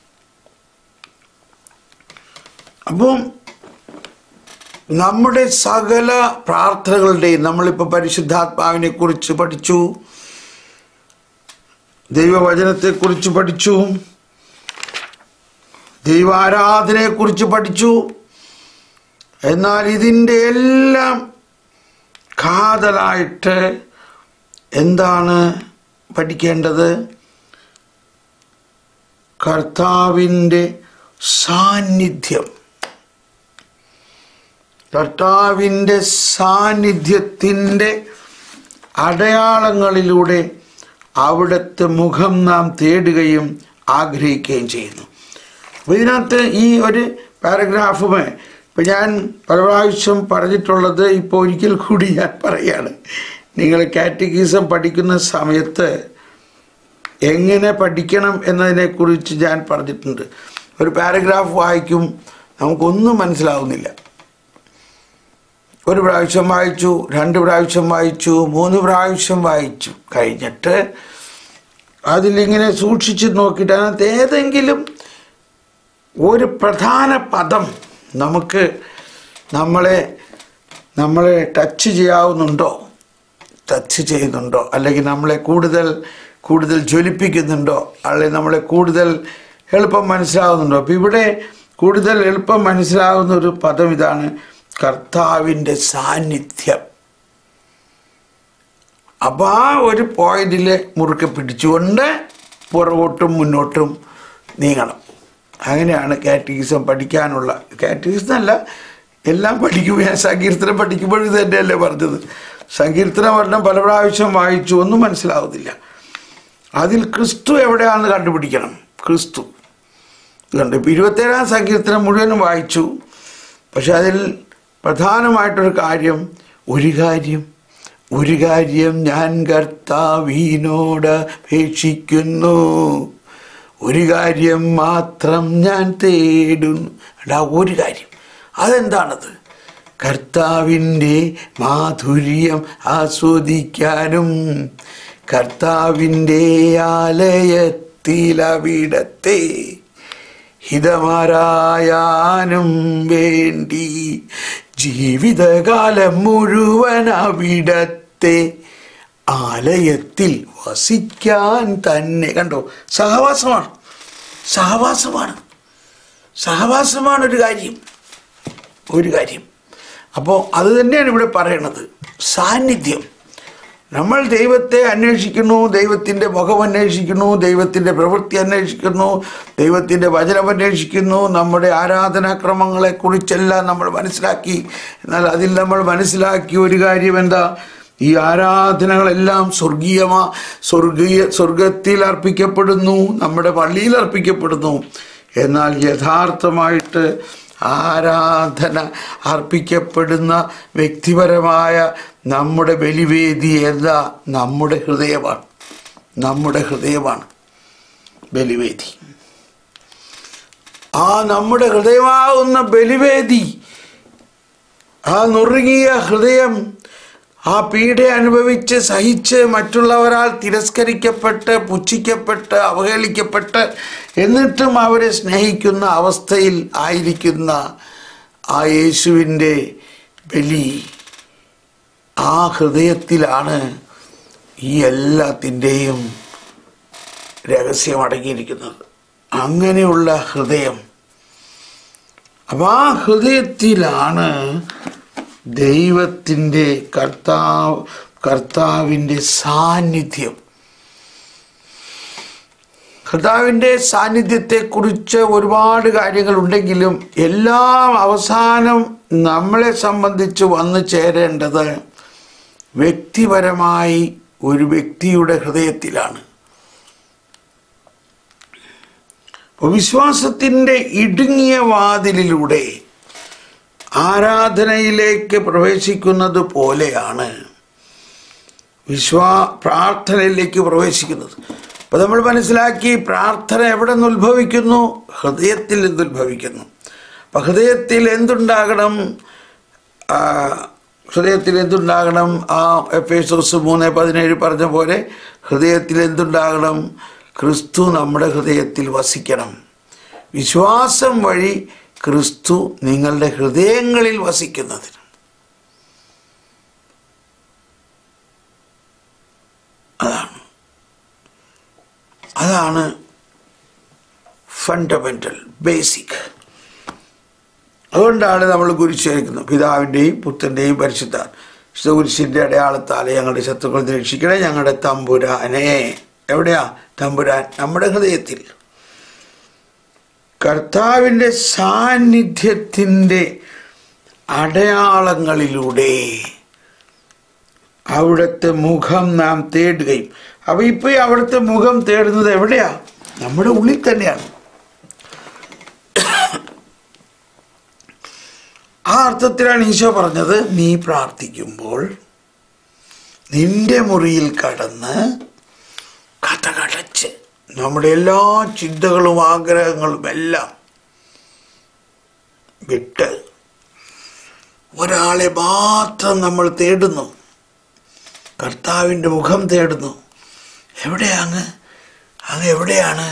അപ്പം നമ്മുടെ സകല പ്രാർത്ഥനകളുടെയും നമ്മളിപ്പോൾ പരിശുദ്ധാത്മാവിനെ കുറിച്ച് പഠിച്ചു ദൈവവചനത്തെക്കുറിച്ച് പഠിച്ചു ദൈവാരാധനയെക്കുറിച്ച് പഠിച്ചു എന്നാൽ ഇതിൻ്റെ എല്ലാം കാതലായിട്ട് എന്താണ് പഠിക്കേണ്ടത് കർത്താവിൻ്റെ സാന്നിധ്യം കർത്താവിൻ്റെ സാന്നിധ്യത്തിൻ്റെ അടയാളങ്ങളിലൂടെ അവിടുത്തെ മുഖം നാം തേടുകയും ആഗ്രഹിക്കുകയും ചെയ്യുന്നു അപ്പോൾ ഇതിനകത്ത് ഈ ഒരു പാരഗ്രാഫുമേ ഇപ്പം ഞാൻ പല പ്രാവശ്യം പറഞ്ഞിട്ടുള്ളത് ഇപ്പോൾ ഒരിക്കൽ കൂടി ഞാൻ പറയാണ് നിങ്ങൾ കാറ്റഗീസം പഠിക്കുന്ന സമയത്ത് എങ്ങനെ പഠിക്കണം എന്നതിനെക്കുറിച്ച് ഞാൻ പറഞ്ഞിട്ടുണ്ട് ഒരു പാരഗ്രാഫ് വായിക്കും നമുക്കൊന്നും മനസ്സിലാവുന്നില്ല ഒരു പ്രാവശ്യം വായിച്ചു രണ്ട് പ്രാവശ്യം വായിച്ചു മൂന്ന് പ്രാവശ്യം വായിച്ചു കഴിഞ്ഞിട്ട് അതിലിങ്ങനെ സൂക്ഷിച്ച് നോക്കിയിട്ട് അതിനകത്ത് ഏതെങ്കിലും ഒരു പ്രധാന പദം നമുക്ക് നമ്മളെ നമ്മളെ ടച്ച് ചെയ്യാവുന്നുണ്ടോ ടച്ച് ചെയ്യുന്നുണ്ടോ അല്ലെങ്കിൽ നമ്മളെ കൂടുതൽ കൂടുതൽ ജ്വലിപ്പിക്കുന്നുണ്ടോ അല്ലെങ്കിൽ നമ്മളെ കൂടുതൽ എളുപ്പം മനസ്സിലാവുന്നുണ്ടോ അപ്പം ഇവിടെ കൂടുതൽ എളുപ്പം മനസ്സിലാവുന്ന ഒരു പദം ഇതാണ് കർത്താവിൻ്റെ സാന്നിധ്യം അപ്പോൾ ആ ഒരു പോയിന്റിൽ മുറുക്കെ പിടിച്ചുകൊണ്ട് പുറകോട്ടും മുന്നോട്ടും നീങ്ങണം അങ്ങനെയാണ് കാറ്റഗിസം പഠിക്കാനുള്ള കാറ്റഗിസം അല്ല എല്ലാം പഠിക്കും ഞാൻ സങ്കീർത്തനം പഠിക്കുമ്പോഴും ഇത് തന്നെയല്ലേ പറഞ്ഞത് സങ്കീർത്തനം പഠനം പല പ്രാവശ്യം വായിച്ചു ഒന്നും മനസ്സിലാവുന്നില്ല അതിൽ ക്രിസ്തു എവിടെയാണെന്ന് കണ്ടുപിടിക്കണം ക്രിസ്തു കണ്ടു ഇപ്പം ഇരുപത്തേഴാം സങ്കീർത്തനം മുഴുവനും വായിച്ചു പക്ഷെ അതിൽ പ്രധാനമായിട്ടൊരു കാര്യം ഒരു കാര്യം ഒരു കാര്യം ഞാൻ കർത്താവിനോട് അപേക്ഷിക്കുന്നു ഒരു കാര്യം മാത്രം ഞാൻ തേടുന്നു എടാ ഒരു കാര്യം അതെന്താണത് കർത്താവിൻ്റെ മാധുര്യം ആസ്വദിക്കാനും കർത്താവിൻ്റെ ആലയത്തിലവിടത്തെ ഹിതമാരായാനും വേണ്ടി ജീവിതകാലം മുഴുവൻ അവിടത്തെ ആലയത്തിൽ വസിക്കാൻ തന്നെ കണ്ടോ സഹവാസമാണ് സഹവാസമാണ് സഹവാസമാണ് ഒരു കാര്യം ഒരു കാര്യം അപ്പോൾ അത് തന്നെയാണ് ഇവിടെ പറയണത് സാന്നിധ്യം നമ്മൾ ദൈവത്തെ അന്വേഷിക്കുന്നു ദൈവത്തിൻ്റെ മുഖം അന്വേഷിക്കുന്നു ദൈവത്തിൻ്റെ പ്രവൃത്തി അന്വേഷിക്കുന്നു ദൈവത്തിൻ്റെ വചനം അന്വേഷിക്കുന്നു നമ്മുടെ ആരാധനാക്രമങ്ങളെക്കുറിച്ചെല്ലാം നമ്മൾ മനസ്സിലാക്കി എന്നാൽ അതിൽ നമ്മൾ മനസ്സിലാക്കിയ ഒരു കാര്യം എന്താ ഈ ആരാധനകളെല്ലാം സ്വർഗീയമാ സ്വർഗീയ സ്വർഗത്തിൽ അർപ്പിക്കപ്പെടുന്നു നമ്മുടെ പള്ളിയിൽ അർപ്പിക്കപ്പെടുന്നു എന്നാൽ യഥാർത്ഥമായിട്ട് ആരാധന അർപ്പിക്കപ്പെടുന്ന വ്യക്തിപരമായ നമ്മുടെ ബലിവേദി എന്താ നമ്മുടെ ഹൃദയമാണ് നമ്മുടെ ഹൃദയമാണ് ബലിവേദി ആ നമ്മുടെ ഹൃദയമാവുന്ന ബലിവേദി ആ നുറുങ്ങിയ ഹൃദയം ആ പീഡ അനുഭവിച്ച് സഹിച്ച് മറ്റുള്ളവരാൽ തിരസ്കരിക്കപ്പെട്ട് പുച്ഛിക്കപ്പെട്ട് അവഹേളിക്കപ്പെട്ട് എന്നിട്ടും അവരെ സ്നേഹിക്കുന്ന അവസ്ഥയിൽ ആയിരിക്കുന്ന ആ യേശുവിൻ്റെ ബലി ആ ഹൃദയത്തിലാണ് ഈ എല്ലാത്തിൻ്റെയും രഹസ്യം അടങ്ങിയിരിക്കുന്നത് അങ്ങനെയുള്ള ഹൃദയം അപ്പം ആ ഹൃദയത്തിലാണ് ദൈവത്തിൻ്റെ കർത്താവ് കർത്താവിൻ്റെ സാന്നിധ്യം കർത്താവിൻ്റെ സാന്നിധ്യത്തെക്കുറിച്ച് ഒരുപാട് കാര്യങ്ങളുണ്ടെങ്കിലും എല്ലാം അവസാനം നമ്മളെ സംബന്ധിച്ച് വന്നു ചേരേണ്ടത് വ്യക്തിപരമായി ഒരു വ്യക്തിയുടെ ഹൃദയത്തിലാണ് അപ്പോൾ വിശ്വാസത്തിൻ്റെ ഇടുങ്ങിയ വാതിലിലൂടെ ആരാധനയിലേക്ക് പ്രവേശിക്കുന്നത് പോലെയാണ് വിശ്വാ പ്രാർത്ഥനയിലേക്ക് പ്രവേശിക്കുന്നത് അപ്പോൾ നമ്മൾ മനസ്സിലാക്കി പ്രാർത്ഥന എവിടെ നിന്ന് ഉത്ഭവിക്കുന്നു ഹൃദയത്തിൽ നിന്ന് ഉത്ഭവിക്കുന്നു അപ്പം ഹൃദയത്തിൽ എന്തുണ്ടാകണം ആ, ഹൃദയത്തിൽ എന്തുണ്ടാകണം ആ എഫ് എസ് മൂന്ന് പതിനേഴ് പറഞ്ഞ പോലെ ഹൃദയത്തിൽ എന്തുണ്ടാകണം ക്രിസ്തു നമ്മുടെ ഹൃദയത്തിൽ വസിക്കണം വിശ്വാസം വഴി ക്രിസ്തു നിങ്ങളുടെ ഹൃദയങ്ങളിൽ വസിക്കുന്നതിന് അതാണ് അതാണ് ഫണ്ടമെൻ്റൽ ബേസിക് അതുകൊണ്ടാണ് നമ്മൾ കുരിശേക്കുന്നത് പിതാവിൻ്റെയും പുത്രൻ്റെയും പരിശുദ്ധ കുരിശിൻ്റെ അടയാളത്താലെ ഞങ്ങളുടെ ശത്രുക്കൾ രക്ഷിക്കണേ ഞങ്ങളുടെ തമ്പുരാനെ എവിടെയാ തമ്പുരാൻ നമ്മുടെ ഹൃദയത്തിൽ കർത്താവിൻ്റെ സാന്നിധ്യത്തിൻ്റെ അടയാളങ്ങളിലൂടെ അവിടുത്തെ മുഖം നാം തേടുകയും അപ്പൊ ഇപ്പൊ ഈ അവിടുത്തെ മുഖം തേടുന്നത് എവിടെയാ നമ്മുടെ ഉള്ളിൽ തന്നെയാണ് ആ അർത്ഥത്തിലാണ് ഈശോ പറഞ്ഞത് നീ പ്രാർത്ഥിക്കുമ്പോൾ നിന്റെ മുറിയിൽ കടന്ന് കഥകടച്ച് നമ്മുടെ എല്ലാ ചിന്തകളും ആഗ്രഹങ്ങളും എല്ലാം വിട്ട് ഒരാളെ മാത്രം നമ്മൾ തേടുന്നു കർത്താവിൻ്റെ മുഖം തേടുന്നു എവിടെയാ അങ്ങ് അങ്ങ് എവിടെയാണ്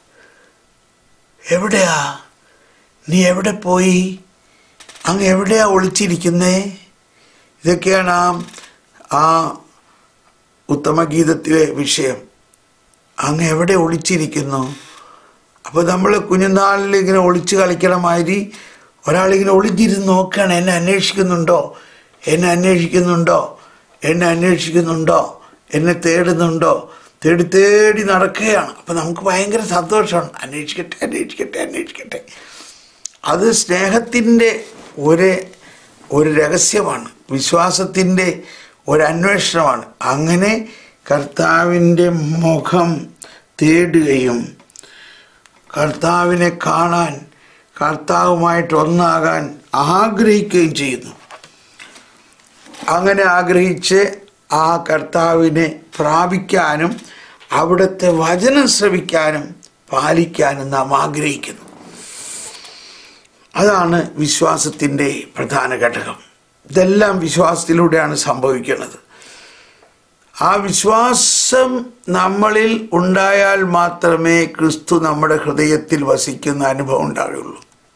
എവിടെയാ നീ എവിടെ പോയി അങ്ങ് എവിടെയാ ഒളിച്ചിരിക്കുന്നേ ഇതൊക്കെയാണ് ആ ആ ഉത്തമഗീതത്തിലെ വിഷയം അങ്ങ് എവിടെ ഒളിച്ചിരിക്കുന്നു അപ്പോൾ നമ്മൾ കുഞ്ഞുനാളിൽ ഇങ്ങനെ ഒളിച്ച് കളിക്കണ മാതിരി ഒരാളിങ്ങനെ ഒളിച്ചിരുന്ന് നോക്കുകയാണ് എന്നെ അന്വേഷിക്കുന്നുണ്ടോ എന്നെ അന്വേഷിക്കുന്നുണ്ടോ എന്നെ അന്വേഷിക്കുന്നുണ്ടോ എന്നെ തേടുന്നുണ്ടോ തേടി തേടി നടക്കുകയാണ് അപ്പം നമുക്ക് ഭയങ്കര സന്തോഷമാണ് അന്വേഷിക്കട്ടെ അന്വേഷിക്കട്ടെ അന്വേഷിക്കട്ടെ അത് സ്നേഹത്തിൻ്റെ ഒരു ഒരു രഹസ്യമാണ് വിശ്വാസത്തിൻ്റെ ഒരു അന്വേഷണമാണ് അങ്ങനെ കർത്താവിൻ്റെ മുഖം തേടുകയും കർത്താവിനെ കാണാൻ കർത്താവുമായിട്ട് ഒന്നാകാൻ ആഗ്രഹിക്കുകയും ചെയ്യുന്നു അങ്ങനെ ആഗ്രഹിച്ച് ആ കർത്താവിനെ പ്രാപിക്കാനും അവിടുത്തെ വചനം ശ്രവിക്കാനും പാലിക്കാനും നാം ആഗ്രഹിക്കുന്നു അതാണ് വിശ്വാസത്തിൻ്റെ പ്രധാന ഘടകം ഇതെല്ലാം വിശ്വാസത്തിലൂടെയാണ് സംഭവിക്കുന്നത് ആ വിശ്വാസം നമ്മളിൽ ഉണ്ടായാൽ മാത്രമേ ക്രിസ്തു നമ്മുടെ ഹൃദയത്തിൽ വസിക്കുന്ന അനുഭവം ഉണ്ടാകുള്ളൂ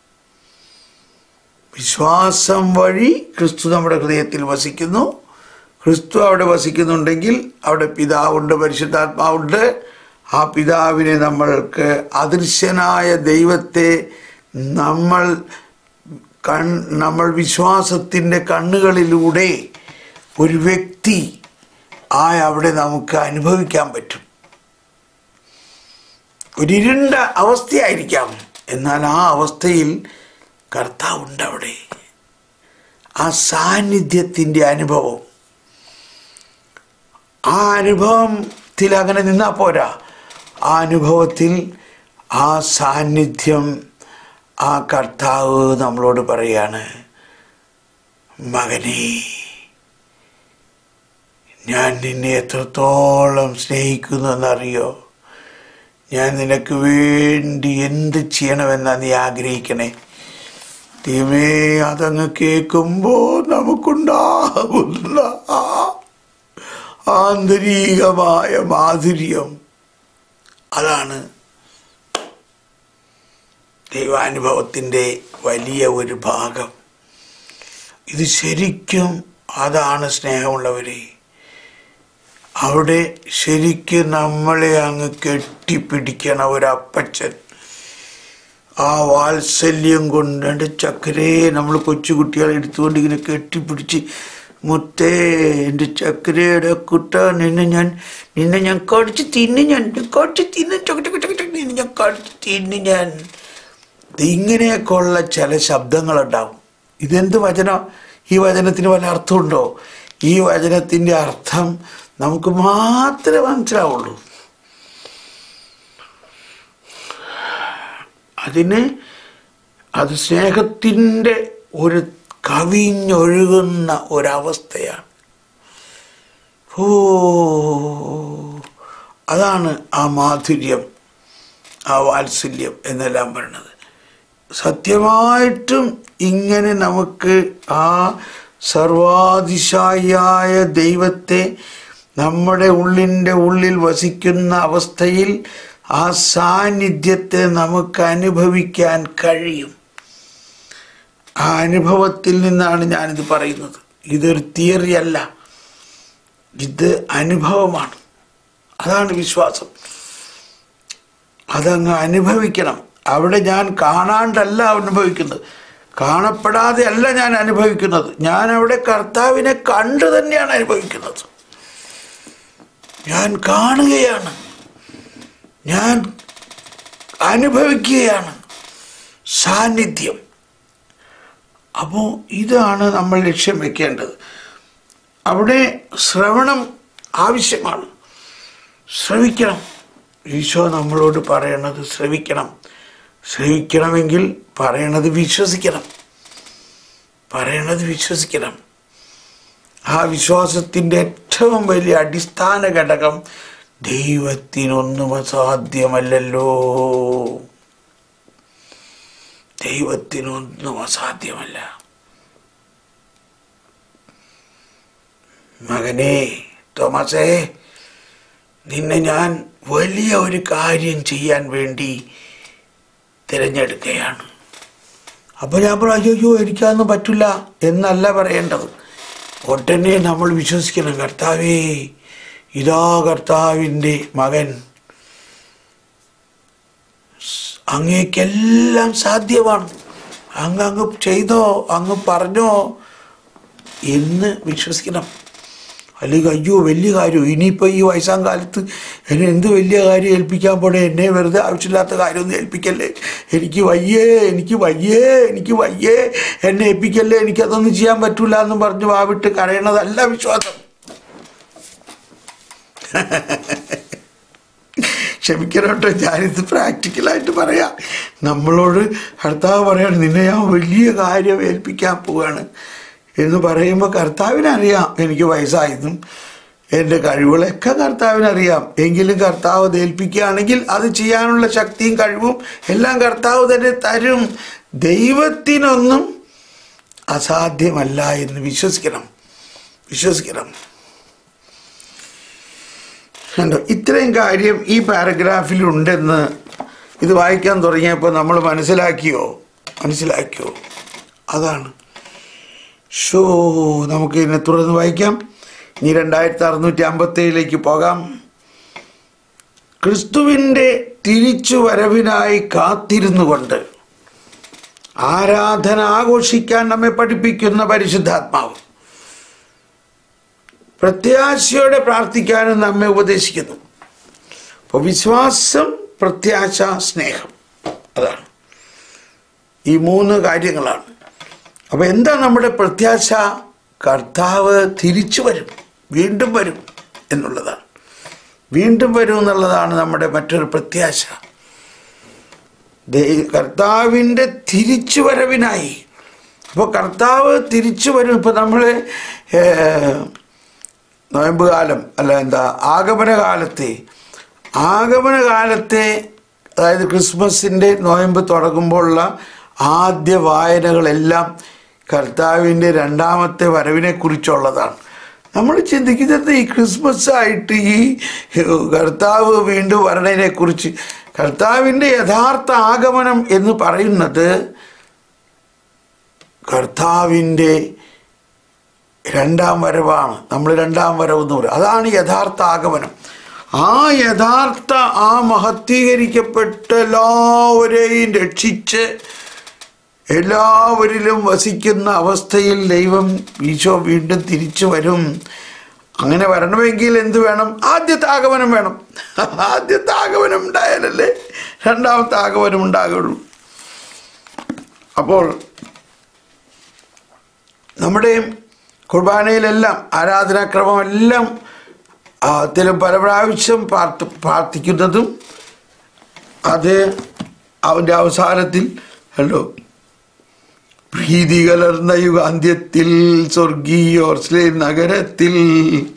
വിശ്വാസം വഴി ക്രിസ്തു നമ്മുടെ ഹൃദയത്തിൽ വസിക്കുന്നു ക്രിസ്തു അവിടെ വസിക്കുന്നുണ്ടെങ്കിൽ അവിടെ പിതാവുണ്ട് പരിശുദ്ധാത്മാവുണ്ട് ആ പിതാവിനെ നമ്മൾക്ക് അദൃശ്യനായ ദൈവത്തെ നമ്മൾ കൺ നമ്മൾ വിശ്വാസത്തിൻ്റെ കണ്ണുകളിലൂടെ ഒരു വ്യക്തി ആയ അവിടെ നമുക്ക് അനുഭവിക്കാൻ പറ്റും ഒരിരുണ്ട അവസ്ഥയായിരിക്കാം എന്നാൽ ആ അവസ്ഥയിൽ കർത്താവുണ്ട് അവിടെ ആ സാന്നിധ്യത്തിൻ്റെ അനുഭവം ആ അനുഭവത്തിൽ അങ്ങനെ നിന്നാൽ പോരാ ആ അനുഭവത്തിൽ ആ സാന്നിധ്യം ആ കർത്താവ് നമ്മളോട് പറയാണ് മകനേ ഞാൻ നിന്നെ എത്രത്തോളം സ്നേഹിക്കുന്നു എന്നറിയോ ഞാൻ നിനക്ക് വേണ്ടി എന്ത് ചെയ്യണമെന്നാ നീ ആഗ്രഹിക്കണേ ദൈവമേ അതങ്ങ് കേൾക്കുമ്പോൾ നമുക്കുണ്ടാകുന്ന ആ ആന്തരികമായ മാധുര്യം അതാണ് ദൈവാനുഭവത്തിൻ്റെ വലിയ ഒരു ഭാഗം ഇത് ശരിക്കും അതാണ് സ്നേഹമുള്ളവരെ അവിടെ ശരിക്കും നമ്മളെ അങ്ങ് കെട്ടിപ്പിടിക്കണ ഒരു അപ്പച്ചൻ ആ വാത്സല്യം കൊണ്ട് എൻ്റെ ചക്കരയെ നമ്മൾ കൊച്ചുകുട്ടികളെ എടുത്തുകൊണ്ട് ഇങ്ങനെ കെട്ടിപ്പിടിച്ച് മുത്തേ എൻ്റെ ചക്കരയുടെ കുട്ട നിന്നെ ഞാൻ നിന്നെ ഞാൻ കടിച്ച് തിന്നു ഞാൻ കടിച്ച് തിന്നു ചൊക്ക ചൊക്ക ചൊക്ക ചൊക്ക നിന്നെ ഞാൻ കടിച്ച് തിന്നു ഞാൻ ഇത് ഇങ്ങനെയൊക്കെയുള്ള ചില ശബ്ദങ്ങളുണ്ടാവും ഇതെന്ത് വചനം ഈ വചനത്തിന് വല്ല അർത്ഥമുണ്ടോ ഈ വചനത്തിൻ്റെ അർത്ഥം നമുക്ക് മാത്രമേ മനസ്സിലാവുള്ളൂ അതിന് അത് സ്നേഹത്തിൻ്റെ ഒരു കവിഞ്ഞൊഴുകുന്ന ഒരവസ്ഥയാണ് ഓ അതാണ് ആ മാധുര്യം ആ വാത്സല്യം എന്നെല്ലാം പറയുന്നത് സത്യമായിട്ടും ഇങ്ങനെ നമുക്ക് ആ സർവാതിശായിയായ ദൈവത്തെ നമ്മുടെ ഉള്ളിൻ്റെ ഉള്ളിൽ വസിക്കുന്ന അവസ്ഥയിൽ ആ സാന്നിധ്യത്തെ നമുക്ക് അനുഭവിക്കാൻ കഴിയും ആ അനുഭവത്തിൽ നിന്നാണ് ഞാനിത് പറയുന്നത് ഇതൊരു തിയറി അല്ല ഇത് അനുഭവമാണ് അതാണ് വിശ്വാസം അതങ്ങ് അനുഭവിക്കണം അവിടെ ഞാൻ കാണാണ്ടല്ല അനുഭവിക്കുന്നത് കാണപ്പെടാതെ അല്ല ഞാൻ അനുഭവിക്കുന്നത് ഞാൻ അവിടെ കർത്താവിനെ കണ്ടു തന്നെയാണ് അനുഭവിക്കുന്നത് ഞാൻ കാണുകയാണ് ഞാൻ അനുഭവിക്കുകയാണ് സാന്നിധ്യം അപ്പോൾ ഇതാണ് നമ്മൾ ലക്ഷ്യം വെക്കേണ്ടത് അവിടെ ശ്രവണം ആവശ്യമാണ് ശ്രവിക്കണം ഈശോ നമ്മളോട് പറയണത് ശ്രവിക്കണം ശ്രവിക്കണമെങ്കിൽ പറയണത് വിശ്വസിക്കണം പറയണത് വിശ്വസിക്കണം ആ വിശ്വാസത്തിൻ്റെ ഏറ്റവും വലിയ അടിസ്ഥാന ഘടകം ദൈവത്തിനൊന്നും അസാധ്യമല്ലല്ലോ ദൈവത്തിനൊന്നും അസാധ്യമല്ല മകനെ തോമസേ നിന്നെ ഞാൻ വലിയ ഒരു കാര്യം ചെയ്യാൻ വേണ്ടി തിരഞ്ഞെടുക്കുകയാണ് അപ്പോൾ ഞാൻ പറഞ്ഞു അയ്യോ എനിക്കതൊന്നും പറ്റില്ല എന്നല്ല പറയേണ്ടത് ഉടനെ നമ്മൾ വിശ്വസിക്കണം കർത്താവേ ഇതാ കർത്താവിൻ്റെ മകൻ അങ്ങേക്കെല്ലാം സാധ്യമാണ് അങ്ങ് അങ്ങ് ചെയ്തോ അങ്ങ് പറഞ്ഞോ എന്ന് വിശ്വസിക്കണം അല്ലെങ്കിൽ അയ്യോ വലിയ കാര്യം ഇനിയിപ്പോൾ ഈ വയസ്സാം കാലത്ത് എന്നെ എന്ത് വലിയ കാര്യം ഏൽപ്പിക്കാൻ പോണേ എന്നെ വെറുതെ ആവശ്യമില്ലാത്ത കാര്യമൊന്നും ഏൽപ്പിക്കല്ലേ എനിക്ക് വയ്യേ എനിക്ക് വയ്യേ എനിക്ക് വയ്യേ എന്നെ ഏൽപ്പിക്കല്ലേ എനിക്കതൊന്നും ചെയ്യാൻ പറ്റൂല എന്നും പറഞ്ഞ് വാവിട്ട് കരയണതല്ല വിശ്വാസം ക്ഷമിക്കണോട്ടോ ഞാനിത് പ്രാക്ടിക്കലായിട്ട് പറയാം നമ്മളോട് കർത്താവ് പറയാണ് നിന്നെ ഞാൻ വലിയ കാര്യം ഏൽപ്പിക്കാൻ പോവാണ് എന്ന് പറയുമ്പോൾ കർത്താവിനറിയാം എനിക്ക് വയസ്സായതും എൻ്റെ കഴിവുകളൊക്കെ കർത്താവിനറിയാം എങ്കിലും കർത്താവ് അത് ഏൽപ്പിക്കുകയാണെങ്കിൽ അത് ചെയ്യാനുള്ള ശക്തിയും കഴിവും എല്ലാം കർത്താവ് തന്നെ തരും ദൈവത്തിനൊന്നും അസാധ്യമല്ല എന്ന് വിശ്വസിക്കണം വിശ്വസിക്കണം കണ്ടോ ഇത്രയും കാര്യം ഈ പാരഗ്രാഫിലുണ്ടെന്ന് ഇത് വായിക്കാൻ തുടങ്ങിയപ്പോൾ നമ്മൾ മനസ്സിലാക്കിയോ മനസ്സിലാക്കിയോ അതാണ് ഷോ നമുക്ക് ഇതിനെ തുടർന്ന് വായിക്കാം ഇനി രണ്ടായിരത്തി അറുന്നൂറ്റി അമ്പത്തേഴിലേക്ക് പോകാം ക്രിസ്തുവിൻ്റെ തിരിച്ചു വരവിനായി കാത്തിരുന്നു കൊണ്ട് ആരാധന ആഘോഷിക്കാൻ നമ്മെ പഠിപ്പിക്കുന്ന പരിശുദ്ധാത്മാവ് പ്രത്യാശയോടെ പ്രാർത്ഥിക്കാനും നമ്മെ ഉപദേശിക്കുന്നു അപ്പോൾ വിശ്വാസം പ്രത്യാശ സ്നേഹം അതാണ് ഈ മൂന്ന് കാര്യങ്ങളാണ് അപ്പോൾ എന്താ നമ്മുടെ പ്രത്യാശ കർത്താവ് തിരിച്ചു വരും വീണ്ടും വരും എന്നുള്ളതാണ് വീണ്ടും വരും എന്നുള്ളതാണ് നമ്മുടെ മറ്റൊരു പ്രത്യാശ ദൈ- കർത്താവിൻ്റെ തിരിച്ചു വരവിനായി അപ്പോൾ കർത്താവ് തിരിച്ചു വരും ഇപ്പോൾ നമ്മൾ നോയമ്പ് കാലം അല്ല എന്താ ആഗമന കാലത്തെ ആഗമന കാലത്തെ അതായത് ക്രിസ്മസിൻ്റെ നോയമ്പ് തുടങ്ങുമ്പോഴുള്ള ആദ്യ വായനകളെല്ലാം കർത്താവിൻ്റെ രണ്ടാമത്തെ വരവിനെ കുറിച്ചുള്ളതാണ് നമ്മൾ ചിന്തിക്കുന്നത് ഈ ക്രിസ്മസ് ആയിട്ട് ഈ കർത്താവ് വീണ്ടും വരണതിനെ കുറിച്ച് കർത്താവിൻ്റെ യഥാർത്ഥ ആഗമനം എന്ന് പറയുന്നത് കർത്താവിൻ്റെ രണ്ടാം വരവാണ് നമ്മൾ രണ്ടാം വരവ് എന്ന് പറയും അതാണ് യഥാർത്ഥ ആഗമനം ആ യഥാർത്ഥ ആ മഹത്വീകരിക്കപ്പെട്ട എല്ലാവരെയും രക്ഷിച്ച് എല്ലാവരിലും വസിക്കുന്ന അവസ്ഥയിൽ ദൈവം ഈശോ വീണ്ടും തിരിച്ചു വരും അങ്ങനെ വരണമെങ്കിൽ എന്ത് വേണം ആദ്യത്തെ ആഗമനം വേണം ആദ്യത്തെ ആഗമനം ഉണ്ടായാലല്ലേ രണ്ടാമത്തെ ആഗമനം ഉണ്ടാകുള്ളൂ അപ്പോൾ നമ്മുടെ കുർബാനയിലെല്ലാം ആരാധനാക്രമം എല്ലാം അതിലും പല പ്രാവശ്യം പ്രാർത്ഥ പ്രാർത്ഥിക്കുന്നതും അത് അവൻ്റെ അവസാനത്തിൽ ഹലോ ഭീതി കലർന്ന യുഗാന്ത്യത്തിൽ സ്വർഗീയോർസ്ലേ നഗരത്തിൽ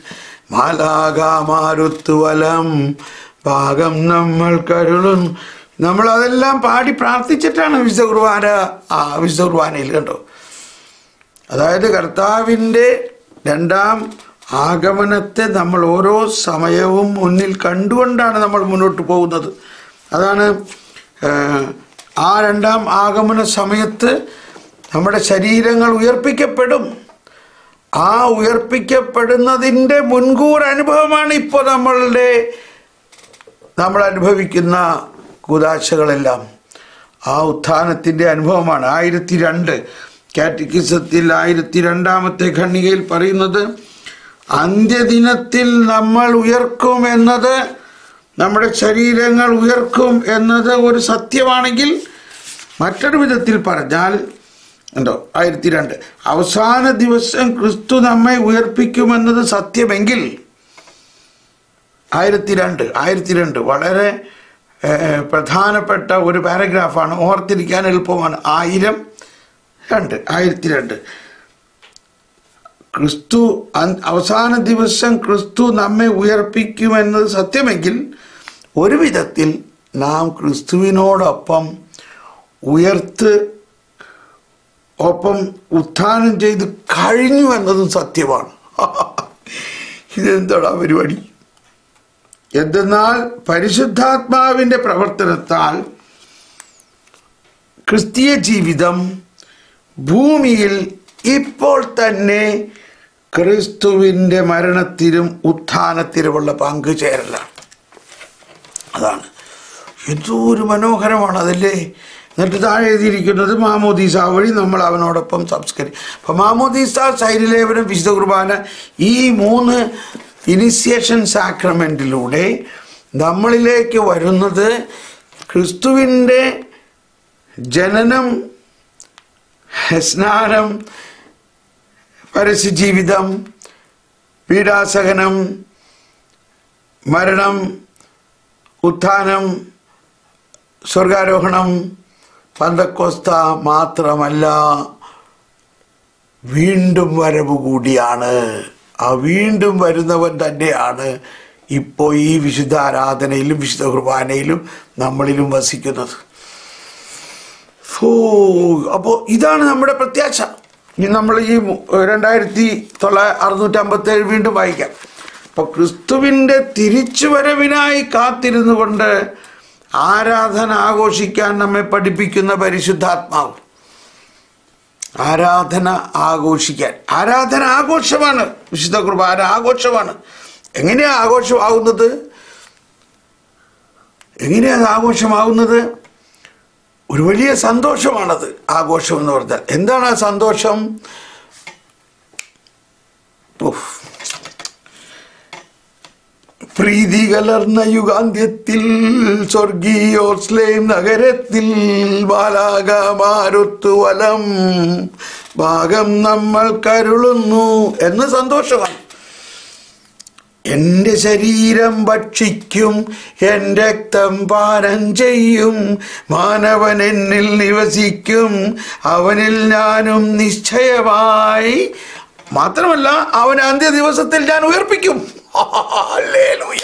മാലാകാമാരുത്തു വലം ഭാഗം നമ്മൾ കരുളും നമ്മൾ അതെല്ലാം പാടി പ്രാർത്ഥിച്ചിട്ടാണ് വിശുദ്ധ കുർബാന ആ വിശുദ്ധ കുർബാനയിൽ കണ്ടോ അതായത് കർത്താവിൻ്റെ രണ്ടാം ആഗമനത്തെ നമ്മൾ ഓരോ സമയവും മുന്നിൽ കണ്ടുകൊണ്ടാണ് നമ്മൾ മുന്നോട്ട് പോകുന്നത് അതാണ് ഏഹ്, ആ രണ്ടാം ആഗമന സമയത്ത് നമ്മുടെ ശരീരങ്ങൾ ഉയർപ്പിക്കപ്പെടും ആ ഉയർപ്പിക്കപ്പെടുന്നതിൻ്റെ മുൻകൂർ അനുഭവമാണ് ഇപ്പോൾ നമ്മളുടെ നമ്മൾ അനുഭവിക്കുന്ന കുതാശകളെല്ലാം ആ ഉത്ഥാനത്തിൻ്റെ അനുഭവമാണ് ആയിരത്തി രണ്ട് കാറ്റക്കിസത്തിൽ ആയിരത്തി രണ്ടാമത്തെ ഖണ്ഡികയിൽ പറയുന്നത് അന്ത്യദിനത്തിൽ നമ്മൾ ഉയർക്കും എന്നത് നമ്മുടെ ശരീരങ്ങൾ ഉയർക്കും എന്നത് ഒരു സത്യമാണെങ്കിൽ മറ്റൊരു വിധത്തിൽ പറഞ്ഞാൽ ഉണ്ടോ ആയിരത്തി രണ്ട് അവസാന ദിവസം ക്രിസ്തു നമ്മെ ഉയർപ്പിക്കുമെന്നത് സത്യമെങ്കിൽ ആയിരത്തി രണ്ട് ആയിരത്തി രണ്ട് വളരെ ഏഹ്, പ്രധാനപ്പെട്ട ഒരു പാരഗ്രാഫാണ് ഓർത്തിരിക്കാൻ എളുപ്പമാണ് ആയിരം രണ്ട് ആയിരത്തി രണ്ട് ക്രിസ്തു അൻ- അവസാന ദിവസം ക്രിസ്തു നമ്മെ ഉയർപ്പിക്കുമെന്നത് സത്യമെങ്കിൽ ഒരു വിധത്തിൽ നാം ക്രിസ്തുവിനോടൊപ്പം ഉയർത്ത് ഒപ്പം ഉത്ഥാനം ചെയ്ത് കഴിഞ്ഞു എന്നതും സത്യമാണ് ഇതെന്താടാ പരിപാടി എന്തെന്നാൽ പരിശുദ്ധാത്മാവിൻ്റെ പ്രവർത്തനത്താൽ ക്രിസ്തീയ ജീവിതം ഭൂമിയിൽ ഇപ്പോൾ തന്നെ ക്രിസ്തുവിൻ്റെ മരണത്തിലും ഉത്ഥാനത്തിലുമുള്ള പങ്കുചേരലാണ് അതാണ് എന്തോ ഒരു മനോഹരമാണ് അതല്ലേ എന്നിട്ട് താഴെ എഴുതിയിരിക്കുന്നത് മാമോദീസ വഴി നമ്മൾ അവനോടൊപ്പം സംസ്കരി അപ്പം മാമോദീസ ശൈലിലേവനം വിശുദ്ധ കുർബാന ഈ മൂന്ന് ഇനിഷ്യേഷൻ സാക്രമെൻറ്റിലൂടെ നമ്മളിലേക്ക് വരുന്നത് ക്രിസ്തുവിൻ്റെ ജനനം സ്നാനം പരസ്യജീവിതം പീഡാസഹനം മരണം ഉത്ഥാനം സ്വർഗാരോഹണം പന്തക്കോസ്ത മാത്രമല്ല വീണ്ടും വരവ് കൂടിയാണ് ആ വീണ്ടും വരുന്നവൻ തന്നെയാണ് ഇപ്പോൾ ഈ വിശുദ്ധ ആരാധനയിലും വിശുദ്ധ കുർബാനയിലും നമ്മളിലും വസിക്കുന്നത് ഓ അപ്പോൾ ഇതാണ് നമ്മുടെ പ്രത്യാശ ഇനി നമ്മൾ ഈ മു- രണ്ടായിരത്തി തൊള്ള അറുന്നൂറ്റമ്പത്തേഴ് വീണ്ടും വായിക്കാം അപ്പോൾ ക്രിസ്തുവിൻ്റെ തിരിച്ചുവരവിനായി കാത്തിരുന്നു കൊണ്ട് ആരാധന ആഘോഷിക്കാൻ നമ്മെ പഠിപ്പിക്കുന്ന പരിശുദ്ധാത്മാവ് ആരാധന ആഘോഷിക്കാൻ ആരാധന ആഘോഷമാണ് വിശുദ്ധ കുർബാന ആഘോഷമാണ് എങ്ങനെയാ ആഘോഷമാകുന്നത് എങ്ങനെയാണ് ആഘോഷമാകുന്നത് ഒരു വലിയ സന്തോഷമാണത് ആഘോഷം എന്ന് പറഞ്ഞാൽ എന്താണ് ആ സന്തോഷം ഉഫ്. പ്രീതി കലർന്ന യുഗാന്ത്യത്തിൽ സ്വർഗീയോസ്ലേം നഗരത്തിൽ ബാലാകമാരുത്തു വലം ഭാഗം നമ്മൾ കരുളുന്നു എന്ന് സന്തോഷമാണ് എൻ്റെ ശരീരം ഭക്ഷിക്കും എൻ്റെ രക്തം പാനം ചെയ്യും മാനവൻ എന്നിൽ നിവസിക്കും അവനിൽ ഞാനും നിശ്ചയമായി മാത്രമല്ല അവൻ അന്ത്യ ദിവസത്തിൽ ഞാൻ ഉയർപ്പിക്കും ഹല്ലേലൂയ.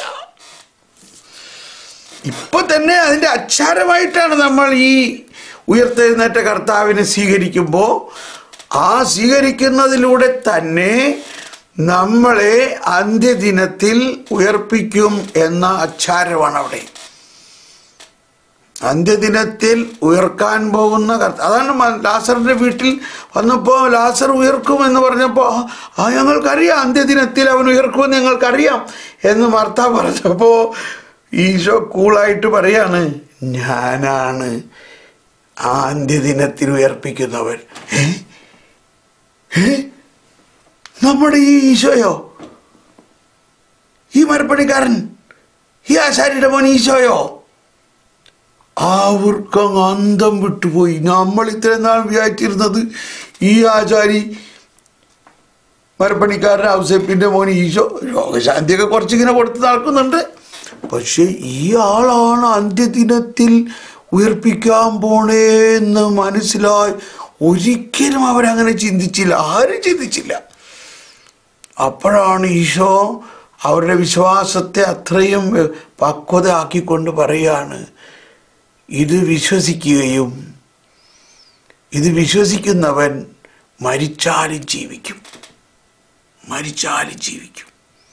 ഇപ്പൊ തന്നെ അതിൻ്റെ അച്ചാരമായിട്ടാണ് നമ്മൾ ഈ ഉയർത്തെഴുന്നേറ്റ കർത്താവിനെ സ്വീകരിക്കുമ്പോൾ ആ സ്വീകരിക്കുന്നതിലൂടെ തന്നെ നമ്മളെ അന്ത്യദിനത്തിൽ ഉയർപ്പിക്കും എന്ന അച്ചാരമാണ് അവിടെ അന്ത്യദിനത്തിൽ ഉയർക്കാൻ പോകുന്ന കർത്ത അതാണ് മ- ലാസറിന്റെ വീട്ടിൽ വന്നപ്പോൾ ലാസർ ഉയർക്കും എന്ന് പറഞ്ഞപ്പോൾ ആ ഞങ്ങൾക്കറിയാം അന്ത്യദിനത്തിൽ അവൻ ഉയർക്കുമെന്ന് ഞങ്ങൾക്കറിയാം എന്ന് മർത്ത പറഞ്ഞപ്പോൾ ഈശോ കൂളായിട്ട് പറയാണ് ഞാനാണ് ആ അന്ത്യദിനത്തിൽ ഉയർപ്പിക്കുന്നവൻ ഏ? ഏ? നമ്മുടെ ഈ ഈശോയോ ഈ മരപ്പണിക്കാരൻ ഈ ആശാരിയുടെ മോൻ ഈശോയോ അവർക്കങ്ങ് അന്തം വിട്ടുപോയി നമ്മൾ ഇത്രയും നാൾ വിചാരിച്ചിരുന്നത് ഈ ആചാരി മരപ്പണിക്കാരൻ ഔസേപ്പിന്റെ മോൻ ഈശോ രോഗശാന്തിയൊക്കെ കുറച്ചിങ്ങനെ കൊടുത്ത് നടക്കുന്നുണ്ട് പക്ഷെ ഈ ആളാണ് അന്ത്യദിനത്തിൽ ഉയർപ്പിക്കാൻ പോണേന്ന് മനസ്സിലായി ഒരിക്കലും അവരങ്ങനെ ചിന്തിച്ചില്ല ആരും ചിന്തിച്ചില്ല അപ്പോഴാണ് ഈശോ അവരുടെ വിശ്വാസത്തെ അത്രയും പക്വത ആക്കിക്കൊണ്ട് പറയാണ് ഇത് വിശ്വസിക്കുകയും ഇത് വിശ്വസിക്കുന്നവൻ മരിച്ചാലും ജീവിക്കും മരിച്ചാലും ജീവിക്കും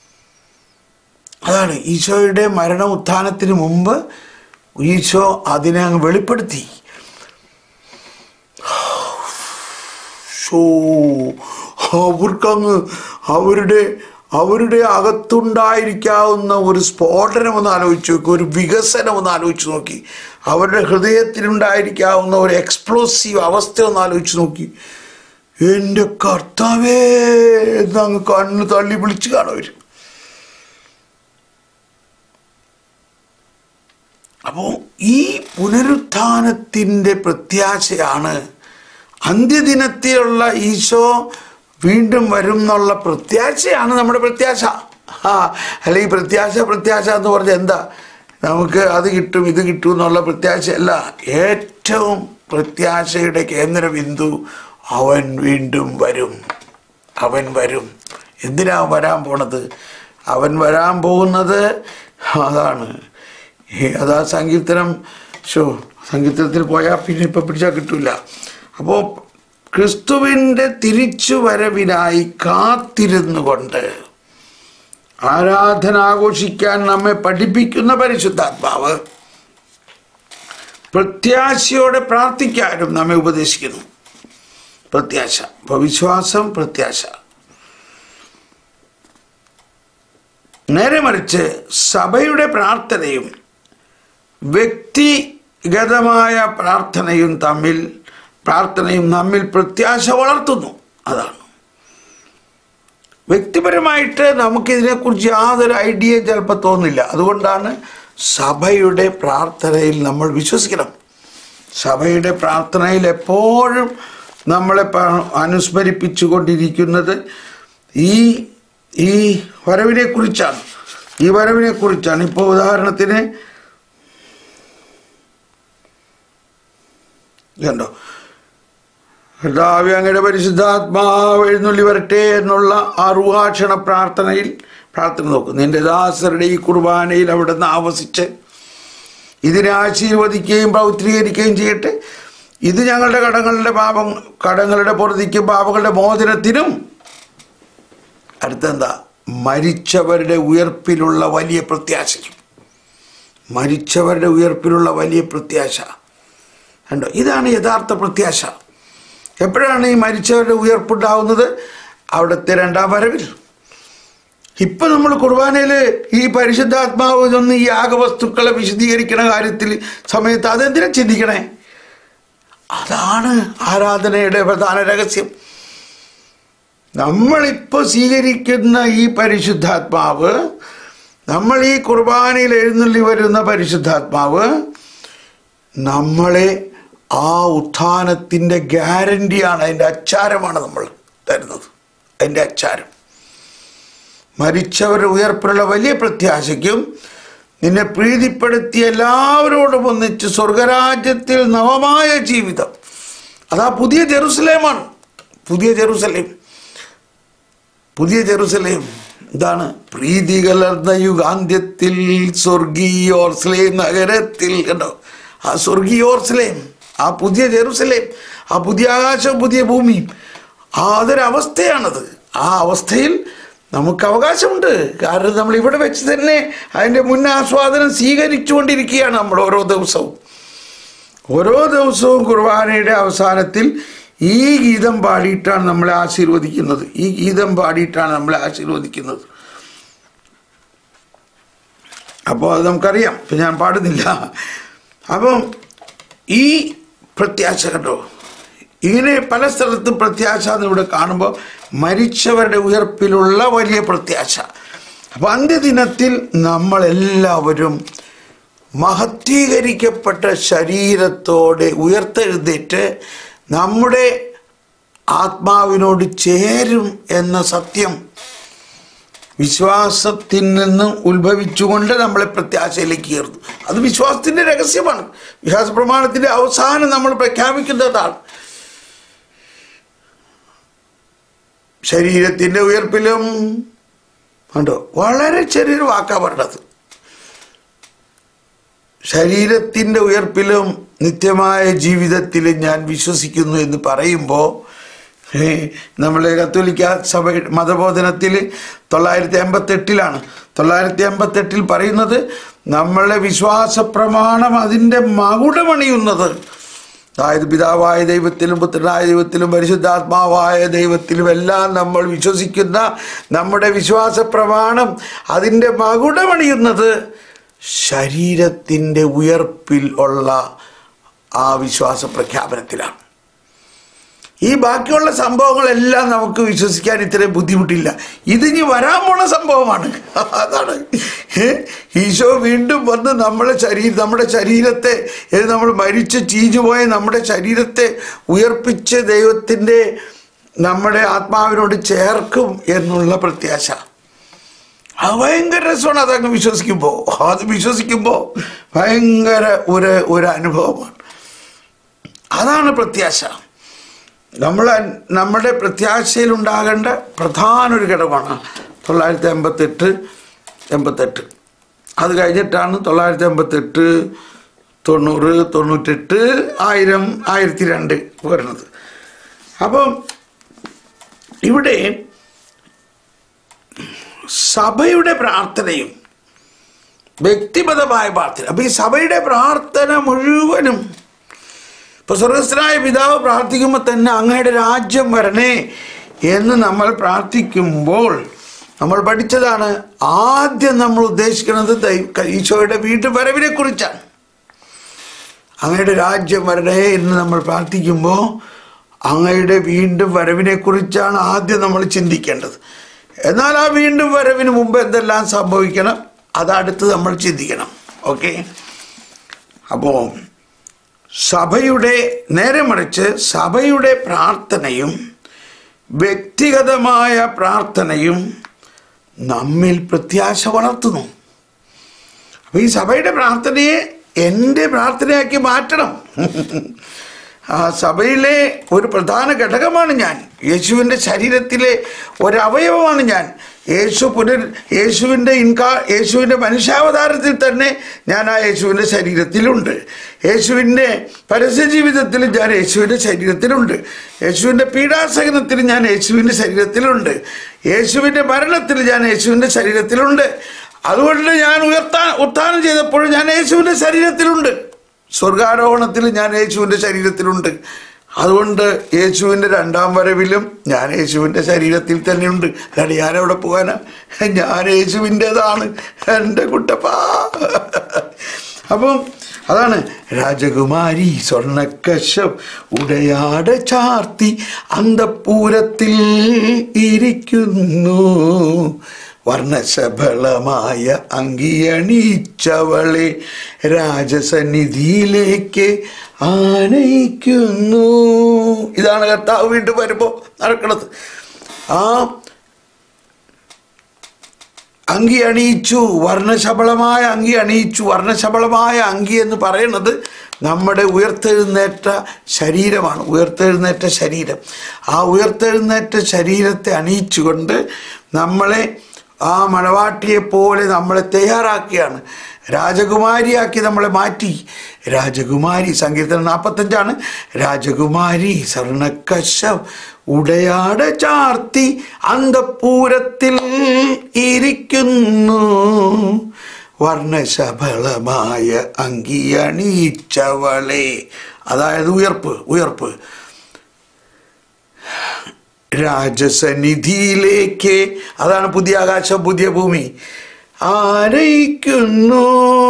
അതാണ് ഈശോയുടെ മരണ ഉത്ഥാനത്തിന് മുമ്പ് ഈശോ അതിനെ അങ്ങ് വെളിപ്പെടുത്തി ഷോ അവർക്കങ്ങ് അവരുടെ അവരുടെ അകത്തുണ്ടായിരിക്കാവുന്ന ഒരു സ്ഫോടനം ഒന്ന് ആലോചിച്ച് നോക്കി ഒരു വികസനം ഒന്ന് ആലോചിച്ച് നോക്കി അവരുടെ ഹൃദയത്തിലുണ്ടായിരിക്കാവുന്ന ഒരു എക്സ്പ്ലോസീവ് അവസ്ഥ ഒന്ന് ആലോചിച്ച് നോക്കി എൻ്റെ കർത്താവേ എന്നങ്ങ് കണ്ണ് തള്ളി വിളിച്ച് കാണും അവർ അപ്പോൾ ഈ പുനരുത്ഥാനത്തിൻ്റെ പ്രത്യാശയാണ് അന്ത്യദിനത്തിലുള്ള ഈശോ വീണ്ടും വരും എന്നുള്ള പ്രത്യാശയാണ് നമ്മുടെ പ്രത്യാശ ആ അല്ലെങ്കിൽ പ്രത്യാശ പ്രത്യാശ എന്ന് പറഞ്ഞാൽ എന്താ നമുക്ക് അത് കിട്ടും ഇത് കിട്ടും എന്നുള്ള പ്രത്യാശയല്ല ഏറ്റവും പ്രത്യാശയുടെ കേന്ദ്രബിന്ദു അവൻ വീണ്ടും വരും അവൻ വരും എന്തിനാ വരാൻ പോണത് അവൻ വരാൻ പോകുന്നത് അതാണ് ഈ അതാ സങ്കീർത്തനം ഷോ സങ്കീർത്തനത്തിൽ പോയാൽ പിന്നെ ഇപ്പം പിടിച്ചാൽ കിട്ടില്ല അപ്പോൾ ക്രിസ്തുവിൻ്റെ തിരിച്ചു വരവിനായി കാത്തിരുന്നു കൊണ്ട് ആരാധന ആഘോഷിക്കാൻ നമ്മെ പഠിപ്പിക്കുന്ന പരിശുദ്ധാത്മാവ് പ്രത്യാശയോടെ പ്രാർത്ഥിക്കാനും നമ്മെ ഉപദേശിക്കുന്നു പ്രത്യാശ അപ്പോൾ വിശ്വാസം പ്രത്യാശ നേരെ മറിച്ച് സഭയുടെ പ്രാർത്ഥനയും വ്യക്തിഗതമായ പ്രാർത്ഥനയും തമ്മിൽ പ്രാർത്ഥനയും നമ്മിൽ പ്രത്യാശ വളർത്തുന്നു അതാണ് വ്യക്തിപരമായിട്ട് നമുക്കിതിനെക്കുറിച്ച് യാതൊരു ഐഡിയ ചിലപ്പോൾ തോന്നില്ല അതുകൊണ്ടാണ് സഭയുടെ പ്രാർത്ഥനയിൽ നമ്മൾ വിശ്വസിക്കണം സഭയുടെ പ്രാർത്ഥനയിൽ എപ്പോഴും നമ്മളെ പ- അനുസ്മരിപ്പിച്ചു കൊണ്ടിരിക്കുന്നത് ഈ ഈ വരവിനെ കുറിച്ചാണ് ഈ വരവിനെ കുറിച്ചാണ് ഇപ്പോൾ ഉദാഹരണത്തിന് കണ്ടോ കർത്താവെ അങ്ങയുടെ പരിശുദ്ധാത്മാവ് എഴുന്നള്ളി വരട്ടെ എന്നുള്ള ആ റുഹാക്ഷണ പ്രാർത്ഥനയിൽ പ്രാർത്ഥന നോക്കും നിന്റെ ദാസരുടെ ഈ കുർബാനയിൽ അവിടെ നിന്ന് ആവസിച്ച് ഇതിനെ ആശീർവദിക്കുകയും പൗത്രീകരിക്കുകയും ചെയ്യട്ടെ ഇത് ഞങ്ങളുടെ കടങ്ങളുടെ പാപം കടങ്ങളുടെ പൊറുതിക്കും പാപങ്ങളുടെ മോചനത്തിനും അടുത്തെന്താ മരിച്ചവരുടെ ഉയർപ്പിലുള്ള വലിയ പ്രത്യാശയ്ക്കും മരിച്ചവരുടെ ഉയർപ്പിലുള്ള വലിയ പ്രത്യാശ കണ്ടോ ഇതാണ് യഥാർത്ഥ പ്രത്യാശ എപ്പോഴാണ് ഈ മരിച്ചവരുടെ ഉയർപ്പുണ്ടാവുന്നത് അവിടുത്തെ രണ്ടാം വരവിൽ ഇപ്പൊ നമ്മൾ കുർബാനയിൽ ഈ പരിശുദ്ധാത്മാവ് ഇതൊന്ന് ഈ യാഗവസ്തുക്കളെ വിശദീകരിക്കണ കാര്യത്തിൽ സമയത്ത് അതെന്തിനാ ചിന്തിക്കണേ അതാണ് ആരാധനയുടെ പ്രധാന രഹസ്യം നമ്മളിപ്പോൾ സ്വീകരിക്കുന്ന ഈ പരിശുദ്ധാത്മാവ് നമ്മൾ ഈ കുർബാനയിൽ എഴുന്നള്ളി വരുന്ന പരിശുദ്ധാത്മാവ് നമ്മളെ ആ ഉത്ഥാനത്തിൻ്റെ ഗ്യാരണ്ടിയാണ് അതിൻ്റെ അച്ചാരമാണ് നമ്മൾ തരുന്നത് അതിൻ്റെ അച്ചാരം മരിച്ചവരുടെ ഉയർപ്പിലുള്ള വലിയ പ്രത്യാശയ്ക്കും നിന്നെ പ്രീതിപ്പെടുത്തി എല്ലാവരോടും ഒന്നിച്ച് സ്വർഗരാജ്യത്തിൽ നവമായ ജീവിതം അതാ പുതിയ ജെറുസലേമാണ് പുതിയ ജെറുസലേം പുതിയ ജെറുസലേം ഇതാണ് പ്രീതി കലർന്ന യുഗാന്ത്യത്തിൽ സ്വർഗീയോർസ്ലേം നഗരത്തിൽ കണ്ടോ ആ സ്വർഗീയോർസ്ലേം ആ പുതിയ ജെറുസലേം ആ പുതിയ ആകാശവും പുതിയ ഭൂമിയും ആ അതൊരവസ്ഥയാണത് ആ അവസ്ഥയിൽ നമുക്ക് അവകാശമുണ്ട് കാരണം നമ്മൾ ഇവിടെ വെച്ച് തന്നെ അതിൻ്റെ മുൻ ആസ്വാദനം സ്വീകരിച്ചുകൊണ്ടിരിക്കുകയാണ് നമ്മൾ ഓരോ ദിവസവും ഓരോ ദിവസവും കുർബാനയുടെ അവസാനത്തിൽ ഈ ഗീതം പാടിയിട്ടാണ് നമ്മളെ ആശീർവദിക്കുന്നത് ഈ ഗീതം പാടിയിട്ടാണ് നമ്മളെ ആശീർവദിക്കുന്നത് അപ്പോൾ അത് നമുക്കറിയാം ഇപ്പം ഞാൻ പാടുന്നില്ല അപ്പം ഈ പ്രത്യാശ കണ്ടോ ഇങ്ങനെ പല സ്ഥലത്തും പ്രത്യാശ എന്ന് ഇവിടെ കാണുമ്പോൾ മരിച്ചവരുടെ ഉയർപ്പിലുള്ള വലിയ പ്രത്യാശ അപ്പം അന്ത്യദിനത്തിൽ നമ്മളെല്ലാവരും മഹത്വീകരിക്കപ്പെട്ട ശരീരത്തോടെ ഉയർത്തെഴുന്നേറ്റ് നമ്മുടെ ആത്മാവിനോട് ചേരും എന്ന സത്യം വിശ്വാസത്തിൽ നിന്ന് ഉത്ഭവിച്ചുകൊണ്ട് നമ്മളെ പ്രത്യാശയിലേക്ക് കയറുന്നു അത് വിശ്വാസത്തിൻ്റെ രഹസ്യമാണ് വിശ്വാസ പ്രമാണത്തിൻ്റെ അവസാനം നമ്മൾ പ്രഖ്യാപിക്കുന്നതാണ് ശരീരത്തിൻ്റെ ഉയർപ്പിലും കണ്ടോ വളരെ ചെറിയൊരു വാക്കാ പറഞ്ഞത് ശരീരത്തിൻ്റെ ഉയർപ്പിലും നിത്യമായ ജീവിതത്തിലും ഞാൻ വിശ്വസിക്കുന്നു എന്ന് പറയുമ്പോൾ നമ്മൾ കത്തോലിക്ക സഭ മതബോധനത്തിൽ തൊള്ളായിരത്തി എൺപത്തെട്ടിലാണ് തൊള്ളായിരത്തി എൺപത്തെട്ടിൽ പറയുന്നത് നമ്മളെ വിശ്വാസ പ്രമാണം അതിൻ്റെ മകുടമണിയുന്നത് അതായത് പിതാവായ ദൈവത്തിലും പുത്രനായ ദൈവത്തിലും പരിശുദ്ധാത്മാവായ ദൈവത്തിലും എല്ലാം നമ്മൾ വിശ്വസിക്കുന്ന നമ്മുടെ വിശ്വാസ പ്രമാണം അതിൻ്റെ മകുടമണിയുന്നത് ശരീരത്തിൻ്റെ ഉയർപ്പിൽ ഉള്ള ആ വിശ്വാസ പ്രഖ്യാപനത്തിലാണ് ഈ ബാക്കിയുള്ള സംഭവങ്ങളെല്ലാം നമുക്ക് വിശ്വസിക്കാൻ ഇത്രയും ബുദ്ധിമുട്ടില്ല ഇതിനി വരാൻ പോണ സംഭവമാണ് അതാണ് ഏ? ഈശോ വീണ്ടും വന്ന് നമ്മളെ ശരീരം നമ്മുടെ ശരീരത്തെ ഏത് നമ്മൾ മരിച്ച് ചീഞ്ഞുപോയ നമ്മുടെ ശരീരത്തെ ഉയർപ്പിച്ച് ദൈവത്തിൻ്റെ നമ്മുടെ ആത്മാവിനോട് ചേർക്കും എന്നുള്ള പ്രത്യാശ അത് ഭയങ്കര രസമാണ് അതങ്ങ് വിശ്വസിക്കുമ്പോൾ അത് വിശ്വസിക്കുമ്പോൾ ഭയങ്കര ഒരു ഒരു അനുഭവമാണ് അതാണ് പ്രത്യാശ നമ്മൾ നമ്മുടെ പ്രത്യാശയിൽ ഉണ്ടാകേണ്ട പ്രധാന ഒരു ഘടകമാണ് തൊള്ളായിരത്തി എൺപത്തെട്ട് എൺപത്തെട്ട് അത് കഴിഞ്ഞിട്ടാണ് തൊള്ളായിരത്തി എൺപത്തെട്ട് തൊണ്ണൂറ് തൊണ്ണൂറ്റെട്ട് ആയിരം ആയിരത്തി രണ്ട് വരുന്നത് അപ്പം ഇവിടെ സഭയുടെ പ്രാർത്ഥനയും വ്യക്തിപരമായ പ്രാർത്ഥന അപ്പം ഈ സഭയുടെ പ്രാർത്ഥന മുഴുവനും ഇപ്പൊ സ്വർഗസ്ഥനായ പിതാവ് പ്രാർത്ഥിക്കുമ്പോൾ തന്നെ അങ്ങയുടെ രാജ്യം വരണേ എന്ന് നമ്മൾ പ്രാർത്ഥിക്കുമ്പോൾ നമ്മൾ പഠിച്ചതാണ് ആദ്യം നമ്മൾ ഉദ്ദേശിക്കുന്നത് ദൈവ ഈശോയുടെ വീട്ടു വരവിനെ കുറിച്ചാണ് അങ്ങയുടെ രാജ്യം വരണേ എന്ന് നമ്മൾ പ്രാർത്ഥിക്കുമ്പോൾ അങ്ങയുടെ വീണ്ടും വരവിനെ കുറിച്ചാണ് ആദ്യം നമ്മൾ ചിന്തിക്കേണ്ടത് എന്നാൽ ആ വീണ്ടും വരവിന് മുമ്പ് എന്തെല്ലാം സംഭവിക്കണം അതടുത്ത് നമ്മൾ ചിന്തിക്കണം ഓക്കെ അപ്പോൾ സഭയുടെ നേരെ മറിച്ച് സഭയുടെ പ്രാർത്ഥനയും വ്യക്തിഗതമായ പ്രാർത്ഥനയും നമ്മിൽ പ്രത്യാശ വളർത്തുന്നു അപ്പൊ ഈ സഭയുടെ പ്രാർത്ഥനയെ എൻ്റെ പ്രാർത്ഥനയാക്കി മാറ്റണം ആ സഭയിലെ ഒരു പ്രധാന ഘടകമാണ് ഞാൻ യേശുവിൻ്റെ ശരീരത്തിലെ ഒരവയവമാണ് ഞാൻ യേശു പുനർ യേശുവിൻ്റെ ഇൻകാ യേശുവിൻ്റെ മനുഷ്യാവതാരത്തിൽ തന്നെ ഞാൻ ആ യേശുവിൻ്റെ ശരീരത്തിലുണ്ട് യേശുവിൻ്റെ പരസ്യ ജീവിതത്തിൽ ഞാൻ യേശുവിൻ്റെ ശരീരത്തിലുണ്ട് യേശുവിൻ്റെ പീഡാസഹനത്തിൽ ഞാൻ യേശുവിൻ്റെ ശരീരത്തിലുണ്ട് യേശുവിൻ്റെ മരണത്തിൽ ഞാൻ യേശുവിൻ്റെ ശരീരത്തിലുണ്ട് അതുകൊണ്ട് ഞാൻ ഉയർത്താൻ ഉത്ഥാനം ചെയ്തപ്പോൾ ഞാൻ യേശുവിൻ്റെ ശരീരത്തിലുണ്ട് സ്വർഗാരോഹണത്തിൽ ഞാൻ യേശുവിൻ്റെ ശരീരത്തിലുണ്ട് അതുകൊണ്ട് യേശുവിൻ്റെ രണ്ടാം വരവിലും ഞാൻ യേശുവിൻ്റെ ശരീരത്തിൽ തന്നെയുണ്ട് അല്ലാണ്ട് ഞാൻ എവിടെ പോകാനാ ഞാൻ യേശുവിൻ്റെതാണ് എൻ്റെ കുട്ടപ്പാ അപ്പം അതാണ് രാജകുമാരി സ്വർണക്കശം ഉടയാട ചാർത്തി അന്തപ്പൂരത്തിൽ ഇരിക്കുന്നു വർണ്ണശബളമായ അങ്കിയണീച്ചവളെ രാജസന്നിധിയിലേക്ക് ആനയിക്കുന്നു ഇതാണ് കർത്താവ് വീണ്ടും വരുമ്പോൾ നടക്കുന്നത് ആ അങ്കി അണിയിച്ചു വർണ്ണശബളമായ അങ്കി അണിയിച്ചു വർണ്ണശബളമായ അങ്കി എന്ന് പറയുന്നത് നമ്മുടെ ഉയർത്തെഴുന്നേറ്റ ശരീരമാണ് ഉയർത്തെഴുന്നേറ്റ ശരീരം ആ ഉയർത്തെഴുന്നേറ്റ ശരീരത്തെ അണിയിച്ചുകൊണ്ട് നമ്മളെ ആ മണവാട്ടിയെ പോലെ നമ്മളെ തയ്യാറാക്കിയാണ് രാജകുമാരിയാക്കി നമ്മളെ മാറ്റി രാജകുമാരി സങ്കീർത്തനം നാൽപ്പത്തഞ്ചാണ് രാജകുമാരി സ്വർണക്കശം ഉടയാട ചാർത്തി അന്തപ്പൂരത്തിൽ ഇരിക്കുന്നു വർണ്ണശബളമായ അങ്കിയണീച്ചവളെ അതായത് ഉയർപ്പ് ഉയർപ്പ് രാജസന്നിധിയിലേക്ക് അതാണ് പുതിയ ആകാശം പുതിയ ഭൂമി ആരയിക്കുന്നു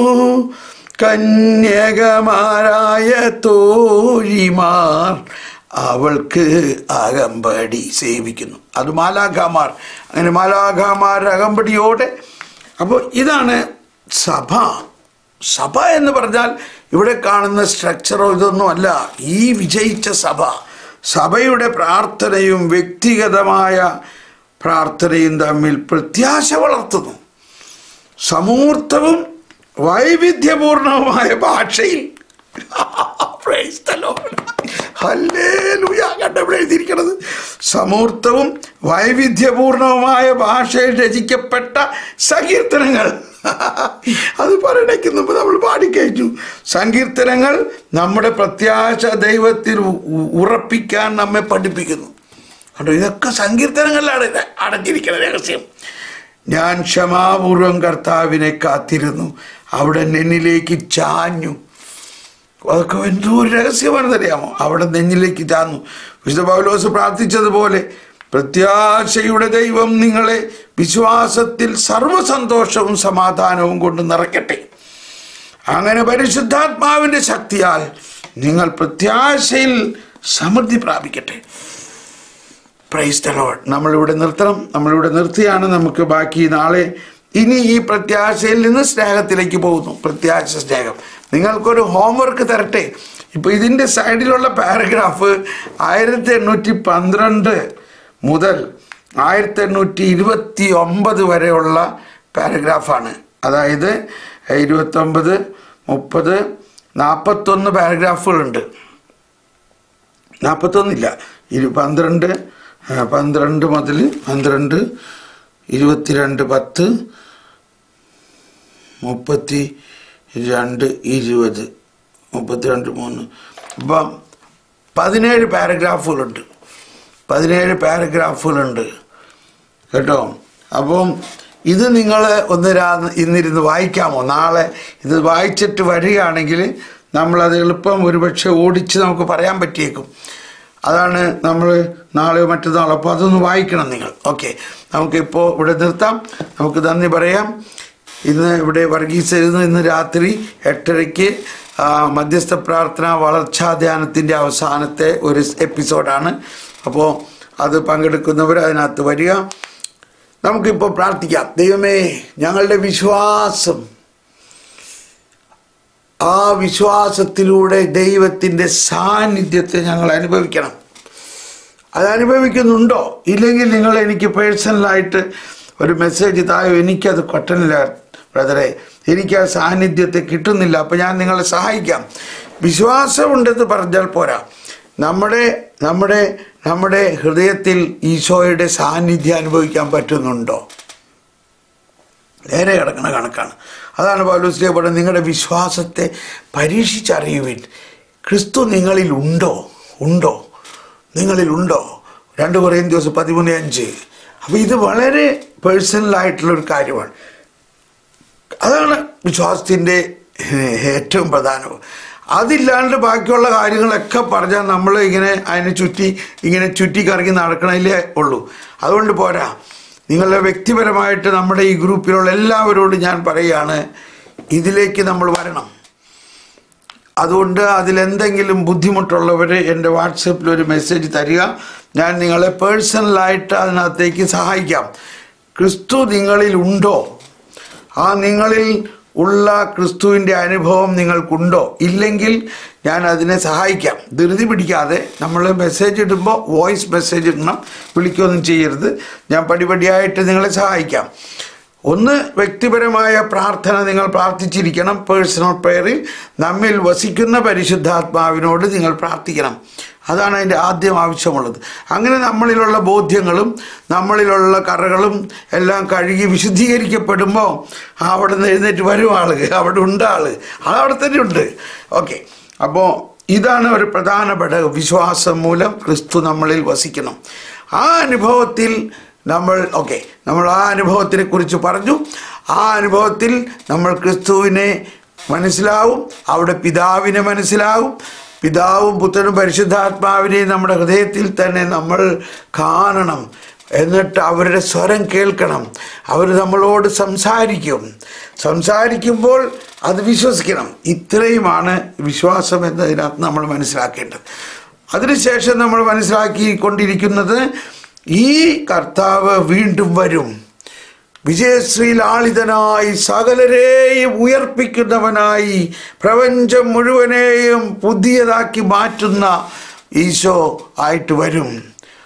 കന്യകമാരായ തോഴിമാർ അവൾക്ക് അകമ്പടി സേവിക്കുന്നു അത് മാലാഖാമാർ അങ്ങനെ മാലാഖാമാർ അകമ്പടിയോടെ അപ്പോൾ ഇതാണ് സഭ സഭ എന്ന് പറഞ്ഞാൽ ഇവിടെ കാണുന്ന സ്ട്രക്ചറോ ഇതൊന്നുമല്ല ഈ വിജയിച്ച സഭ സഭയുടെ പ്രാർത്ഥനയും വ്യക്തിഗതമായ പ്രാർത്ഥനയും തമ്മിൽ പ്രത്യാശ വളർത്തുന്നു സമൂർത്തവും വൈവിധ്യപൂർണവുമായ ഭാഷയിൽ Praise the Lord. ഹല്ലേലൂയ കണ്ടവിടെ എഴുതിയിരിക്കണത് സമൂർത്തവും വൈവിധ്യപൂർണവുമായ ഭാഷയിൽ രചിക്കപ്പെട്ട സങ്കീർത്തനങ്ങൾ അത് പറയണയ്ക്ക് മുമ്പ് നമ്മൾ പാടിക്കഴിഞ്ഞു സങ്കീർത്തനങ്ങൾ നമ്മുടെ പ്രത്യാശ ദൈവത്തിൽ ഉ- ഉറപ്പിക്കാൻ നമ്മെ പഠിപ്പിക്കുന്നു കണ്ടോ ഇതൊക്കെ സങ്കീർത്തനങ്ങളിലാണ് ഇത് അടങ്ങിയിരിക്കുന്ന രഹസ്യം ഞാൻ ക്ഷമാപൂർവം കർത്താവിനെ കാത്തിരുന്നു അവിടെ എന്നിലേക്ക് ചാഞ്ഞു അതൊക്കെ എന്തോ ഒരു രഹസ്യമാണെന്നറിയാമോ അവിടെ നെഞ്ഞിലേക്ക് ചാന്നു വിശുദ്ധ പൗലോസ് പ്രാർത്ഥിച്ചതുപോലെ പ്രത്യാശയുടെ ദൈവം നിങ്ങളെ വിശ്വാസത്തിൽ സർവസന്തോഷവും സമാധാനവും കൊണ്ട് നിറയ്ക്കട്ടെ അങ്ങനെ പരിശുദ്ധാത്മാവിൻ്റെ ശക്തിയാൽ നിങ്ങൾ പ്രത്യാശയിൽ സമൃദ്ധി പ്രാപിക്കട്ടെ പ്രൈസ് ദ ലോഡ് നമ്മളിവിടെ നിർത്തണം നമ്മളിവിടെ നിർത്തിയാണ് നമുക്ക് ബാക്കി നാളെ ഇനി ഈ പ്രത്യാശയിൽ നിന്ന് സ്നേഹത്തിലേക്ക് പോകുന്നു പ്രത്യാശ സ്നേഹം നിങ്ങൾക്കൊരു ഹോംവർക്ക് തരട്ടെ ഇപ്പൊ ഇതിന്റെ സൈഡിലുള്ള പാരഗ്രാഫ് ആയിരത്തി എണ്ണൂറ്റി പന്ത്രണ്ട് മുതൽ ആയിരത്തി എണ്ണൂറ്റി ഇരുപത്തി ഒമ്പത് വരെയുള്ള പാരഗ്രാഫാണ് അതായത് ഇരുപത്തൊമ്പത് മുപ്പത് നാൽപ്പത്തൊന്ന് പാരഗ്രാഫുകളുണ്ട് നാൽപ്പത്തൊന്നില്ല ഇരു പന്ത്രണ്ട് ആ, പന്ത്രണ്ട് മുതൽ പന്ത്രണ്ട് ഇരുപത്തിരണ്ട് പത്ത് മുപ്പത്തി രണ്ട് ഇരുപത് മുപ്പത്തിരണ്ട് മൂന്ന് അപ്പം പതിനേഴ് പാരഗ്രാഫുകളുണ്ട് പതിനേഴ് പാരഗ്രാഫുകളുണ്ട് കേട്ടോ അപ്പം ഇത് നിങ്ങൾ ഒന്ന് രാ ഇന്നിരുന്ന് വായിക്കാമോ നാളെ ഇത് വായിച്ചിട്ട് വരികയാണെങ്കിൽ നമ്മളത് എളുപ്പം ഒരുപക്ഷെ ഓടിച്ച് നമുക്ക് പറയാൻ പറ്റിയേക്കും അതാണ് നമ്മൾ നാളെയോ മറ്റന്നാളോ അപ്പോൾ അതൊന്ന് വായിക്കണം നിങ്ങൾ ഓക്കെ നമുക്കിപ്പോൾ ഇവിടെ നിർത്താം നമുക്ക് നന്ദി പറയാം ഇന്ന് ഇവിടെ വർഗീസ് ഇരുന്ന് ഇന്ന് രാത്രി എട്ടരയ്ക്ക് ആ, മധ്യസ്ഥ പ്രാർത്ഥന വളർച്ചാ ധ്യാനത്തിൻ്റെ അവസാനത്തെ ഒരു എപ്പിസോഡാണ് അപ്പോൾ അത് പങ്കെടുക്കുന്നവർ അതിനകത്ത് വരിക നമുക്കിപ്പോൾ പ്രാർത്ഥിക്കാം ദൈവമേ ഞങ്ങളുടെ വിശ്വാസം ആ വിശ്വാസത്തിലൂടെ ദൈവത്തിൻ്റെ സാന്നിധ്യത്തെ ഞങ്ങൾ അനുഭവിക്കണം അത് അനുഭവിക്കുന്നുണ്ടോ ഇല്ലെങ്കിൽ നിങ്ങൾ എനിക്ക് പേഴ്സണലായിട്ട് ഒരു മെസ്സേജ് തായോ എനിക്കത് കൊട്ടനില്ല ബ്രദറെ എനിക്ക് ആ സാന്നിധ്യത്തെ കിട്ടുന്നില്ല അപ്പം ഞാൻ നിങ്ങളെ സഹായിക്കാം വിശ്വാസമുണ്ടെന്ന് പറഞ്ഞാൽ പോരാ നമ്മുടെ നമ്മുടെ നമ്മുടെ ഹൃദയത്തിൽ ഈശോയുടെ സാന്നിധ്യം അനുഭവിക്കാൻ പറ്റുന്നുണ്ടോ നേരെ കിടക്കുന്ന കണക്കാണ് അതാണ് പൗലോസ്ലിയ പറയുന്നത് നിങ്ങളുടെ വിശ്വാസത്തെ പരീക്ഷിച്ചറിയുവിൻ ക്രിസ്തു നിങ്ങളിൽ ഉണ്ടോ ഉണ്ടോ നിങ്ങളിൽ ഉണ്ടോ രണ്ട് കുറയും ദിവസം പതിമൂന്ന് അഞ്ച് അപ്പോൾ ഇത് വളരെ പേഴ്സണലായിട്ടുള്ളൊരു കാര്യമാണ് അതാണ് വിശ്വാസത്തിൻ്റെ ഏറ്റവും പ്രധാനം അതില്ലാണ്ട് ബാക്കിയുള്ള കാര്യങ്ങളൊക്കെ പറഞ്ഞാൽ നമ്മൾ ഇങ്ങനെ അതിനെ ചുറ്റി ഇങ്ങനെ ചുറ്റി കറങ്ങി നടക്കണതിലേ ഉള്ളൂ അതുകൊണ്ട് പോരാ നിങ്ങളുടെ വ്യക്തിപരമായിട്ട് നമ്മുടെ ഈ ഗ്രൂപ്പിലുള്ള എല്ലാവരോടും ഞാൻ പറയുകയാണ് ഇതിലേക്ക് നമ്മൾ വരണം അതുകൊണ്ട് അതിലെന്തെങ്കിലും ബുദ്ധിമുട്ടുള്ളവർ എൻ്റെ വാട്സപ്പിൽ ഒരു മെസ്സേജ് തരിക ഞാൻ നിങ്ങളെ പേഴ്സണലായിട്ട് അതിനകത്തേക്ക് സഹായിക്കാം ക്രിസ്തു നിങ്ങളിൽ ഉണ്ടോ ആ നിങ്ങളിൽ ഉള്ള ക്രിസ്തുവിൻ്റെ അനുഭവം നിങ്ങൾക്കുണ്ടോ ഇല്ലെങ്കിൽ ഞാൻ അതിനെ സഹായിക്കാം ധൃതി പിടിക്കാതെ നമ്മൾ മെസ്സേജ് ഇടുമ്പോൾ വോയിസ് മെസ്സേജ് ഇടണം വിളിക്കുകയൊന്നും ചെയ്യരുത് ഞാൻ പടിപടിയായിട്ട് നിങ്ങളെ സഹായിക്കാം ഒന്ന് വ്യക്തിപരമായ പ്രാർത്ഥന നിങ്ങൾ പ്രാർത്ഥിച്ചിരിക്കണം പേഴ്സണൽ പ്രയറിൽ നമ്മിൽ വസിക്കുന്ന പരിശുദ്ധാത്മാവിനോട് നിങ്ങൾ പ്രാർത്ഥിക്കണം അതാണ് അതിൻ്റെ ആദ്യം ആവശ്യമുള്ളത് അങ്ങനെ നമ്മളിലുള്ള ബോധ്യങ്ങളും നമ്മളിലുള്ള കറകളും എല്ലാം കഴുകി വിശുദ്ധീകരിക്കപ്പെടുമ്പോൾ അവിടെ നിന്ന് എഴുന്നേറ്റ് വരും ആള് അവിടെ ഉണ്ട് ആള് അതവിടെ തന്നെ ഉണ്ട് ഓക്കെ അപ്പോൾ ഇതാണ് ഒരു പ്രധാനപ്പെട്ട വിശ്വാസം മൂലം ക്രിസ്തു നമ്മളിൽ വസിക്കണം ആ അനുഭവത്തിൽ നമ്മൾ ഓക്കെ നമ്മൾ ആ അനുഭവത്തിനെ കുറിച്ച് പറഞ്ഞു ആ അനുഭവത്തിൽ നമ്മൾ ക്രിസ്തുവിനെ മനസ്സിലാവും അവിടെ പിതാവിനെ മനസ്സിലാവും പിതാവും പുത്രനും പരിശുദ്ധാത്മാവിനെയും നമ്മുടെ ഹൃദയത്തിൽ തന്നെ നമ്മൾ കാണണം എന്നിട്ട് അവരുടെ സ്വരം കേൾക്കണം അവർ നമ്മളോട് സംസാരിക്കും സംസാരിക്കുമ്പോൾ അത് വിശ്വസിക്കണം ഇത്രയുമാണ് വിശ്വാസം എന്നതിനകത്ത് നമ്മൾ മനസ്സിലാക്കേണ്ടത് അതിനുശേഷം നമ്മൾ മനസ്സിലാക്കിക്കൊണ്ടിരിക്കുന്നത് ഈ കർത്താവ് വീണ്ടും വരും വിജയശ്രീ ലാളിതനായി സകലരെയും ഉയർപ്പിക്കുന്നവനായി പ്രപഞ്ചം മുഴുവനെയും പുതിയതാക്കി മാറ്റുന്ന ഈശോ ആയിട്ട് വരും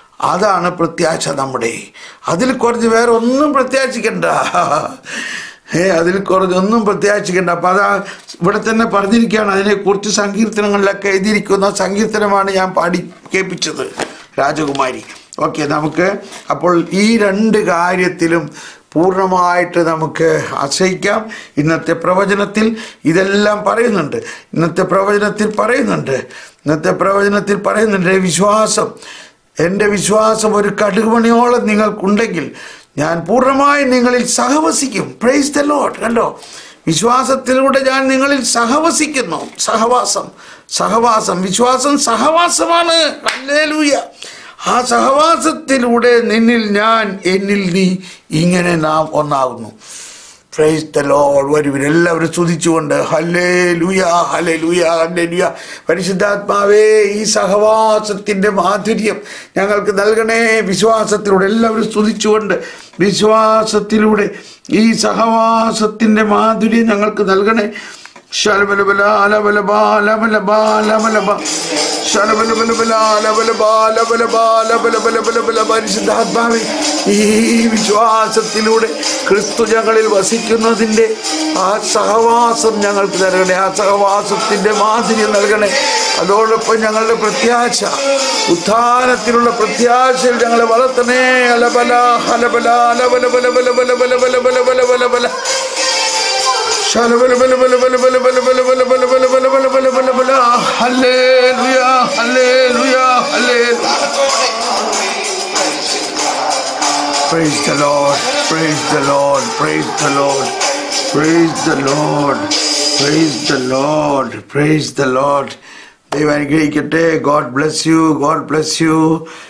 അതാണ് പ്രത്യാശ നമ്മുടെ അതിൽ കുറച്ച് വേറെ ഒന്നും പ്രത്യാശിക്കണ്ട ഏ അതിൽ കുറച്ചൊന്നും പ്രത്യാശിക്കണ്ട അപ്പം അതാ ഇവിടെ തന്നെ പറഞ്ഞിരിക്കുകയാണ് അതിനെക്കുറിച്ച് സങ്കീർത്തനങ്ങളിലൊക്കെ എഴുതിയിരിക്കുന്ന സങ്കീർത്തനമാണ് ഞാൻ പാടി കേൾപ്പിച്ചത് രാജകുമാരി ഓക്കെ നമുക്ക് അപ്പോൾ ഈ രണ്ട് കാര്യത്തിലും പൂർണ്ണമായിട്ട് നമുക്ക് ആശ്രയിക്കാം ഇന്നത്തെ പ്രവചനത്തിൽ ഇതെല്ലാം പറയുന്നുണ്ട് ഇന്നത്തെ പ്രവചനത്തിൽ പറയുന്നുണ്ട് ഇന്നത്തെ പ്രവചനത്തിൽ പറയുന്നുണ്ട് വിശ്വാസം എൻ്റെ വിശ്വാസം ഒരു കടുകുമണിയോളം നിങ്ങൾക്കുണ്ടെങ്കിൽ ഞാൻ പൂർണ്ണമായി നിങ്ങളിൽ സഹവസിക്കും പ്രൈസ് ദ ലോഡ് കണ്ടോ വിശ്വാസത്തിലൂടെ ഞാൻ നിങ്ങളിൽ സഹവസിക്കുന്നു സഹവാസം സഹവാസം വിശ്വാസം സഹവാസമാണ് ഹല്ലേലൂയ ആ സഹവാസത്തിലൂടെ നിന്നിൽ ഞാൻ എന്നിൽ നീ ഇങ്ങനെ നാം ഒന്നാകുന്നു പ്രൈസ് ദ ലോർഡ് വരുവിൻ എല്ലാവരും സ്തുതിച്ചുകൊണ്ട് ഹല്ലേ ലുയ ഹലേ ലുയ ഹല്ലേ ലുയ പരിശുദ്ധാത്മാവേ ഈ സഹവാസത്തിൻ്റെ മാധുര്യം ഞങ്ങൾക്ക് നൽകണേ വിശ്വാസത്തിലൂടെ എല്ലാവരും സ്തുതിച്ചുകൊണ്ട് വിശ്വാസത്തിലൂടെ ഈ സഹവാസത്തിൻ്റെ മാധുര്യം ഞങ്ങൾക്ക് നൽകണേ ശലബലബല അലബലബ അലബലബ അലബലബ ശലബലബലബല അലബലബ അലബലബ അലബലബലബലബല പരിശുദ്ധാത്മാവേ ഈ വിശ്വാസത്തിലൂടെ ക്രിസ്തു ഞങ്ങളിൽ വസിക്കുന്നതിൻ്റെ ആ സഹവാസം ഞങ്ങൾക്ക് നൽകണേ ആ സഹവാസത്തിൻ്റെ മാധുര്യം നൽകണേ അതോടൊപ്പം ഞങ്ങളുടെ പ്രത്യാശ ഉത്ഥാനത്തിലുള്ള പ്രത്യാശയിൽ ഞങ്ങളെ വളർത്തണേ അലബല ഹലബല അലബലബലബലബലബലബലബലബലബലബല Hallelujah, hallelujah, hallelujah. Praise the Lord, praise the Lord, praise the Lord, praise the Lord, praise the Lord, praise the Lord. ദൈവം അനുഗ്രഹിക്കട്ടെ God bless you God bless U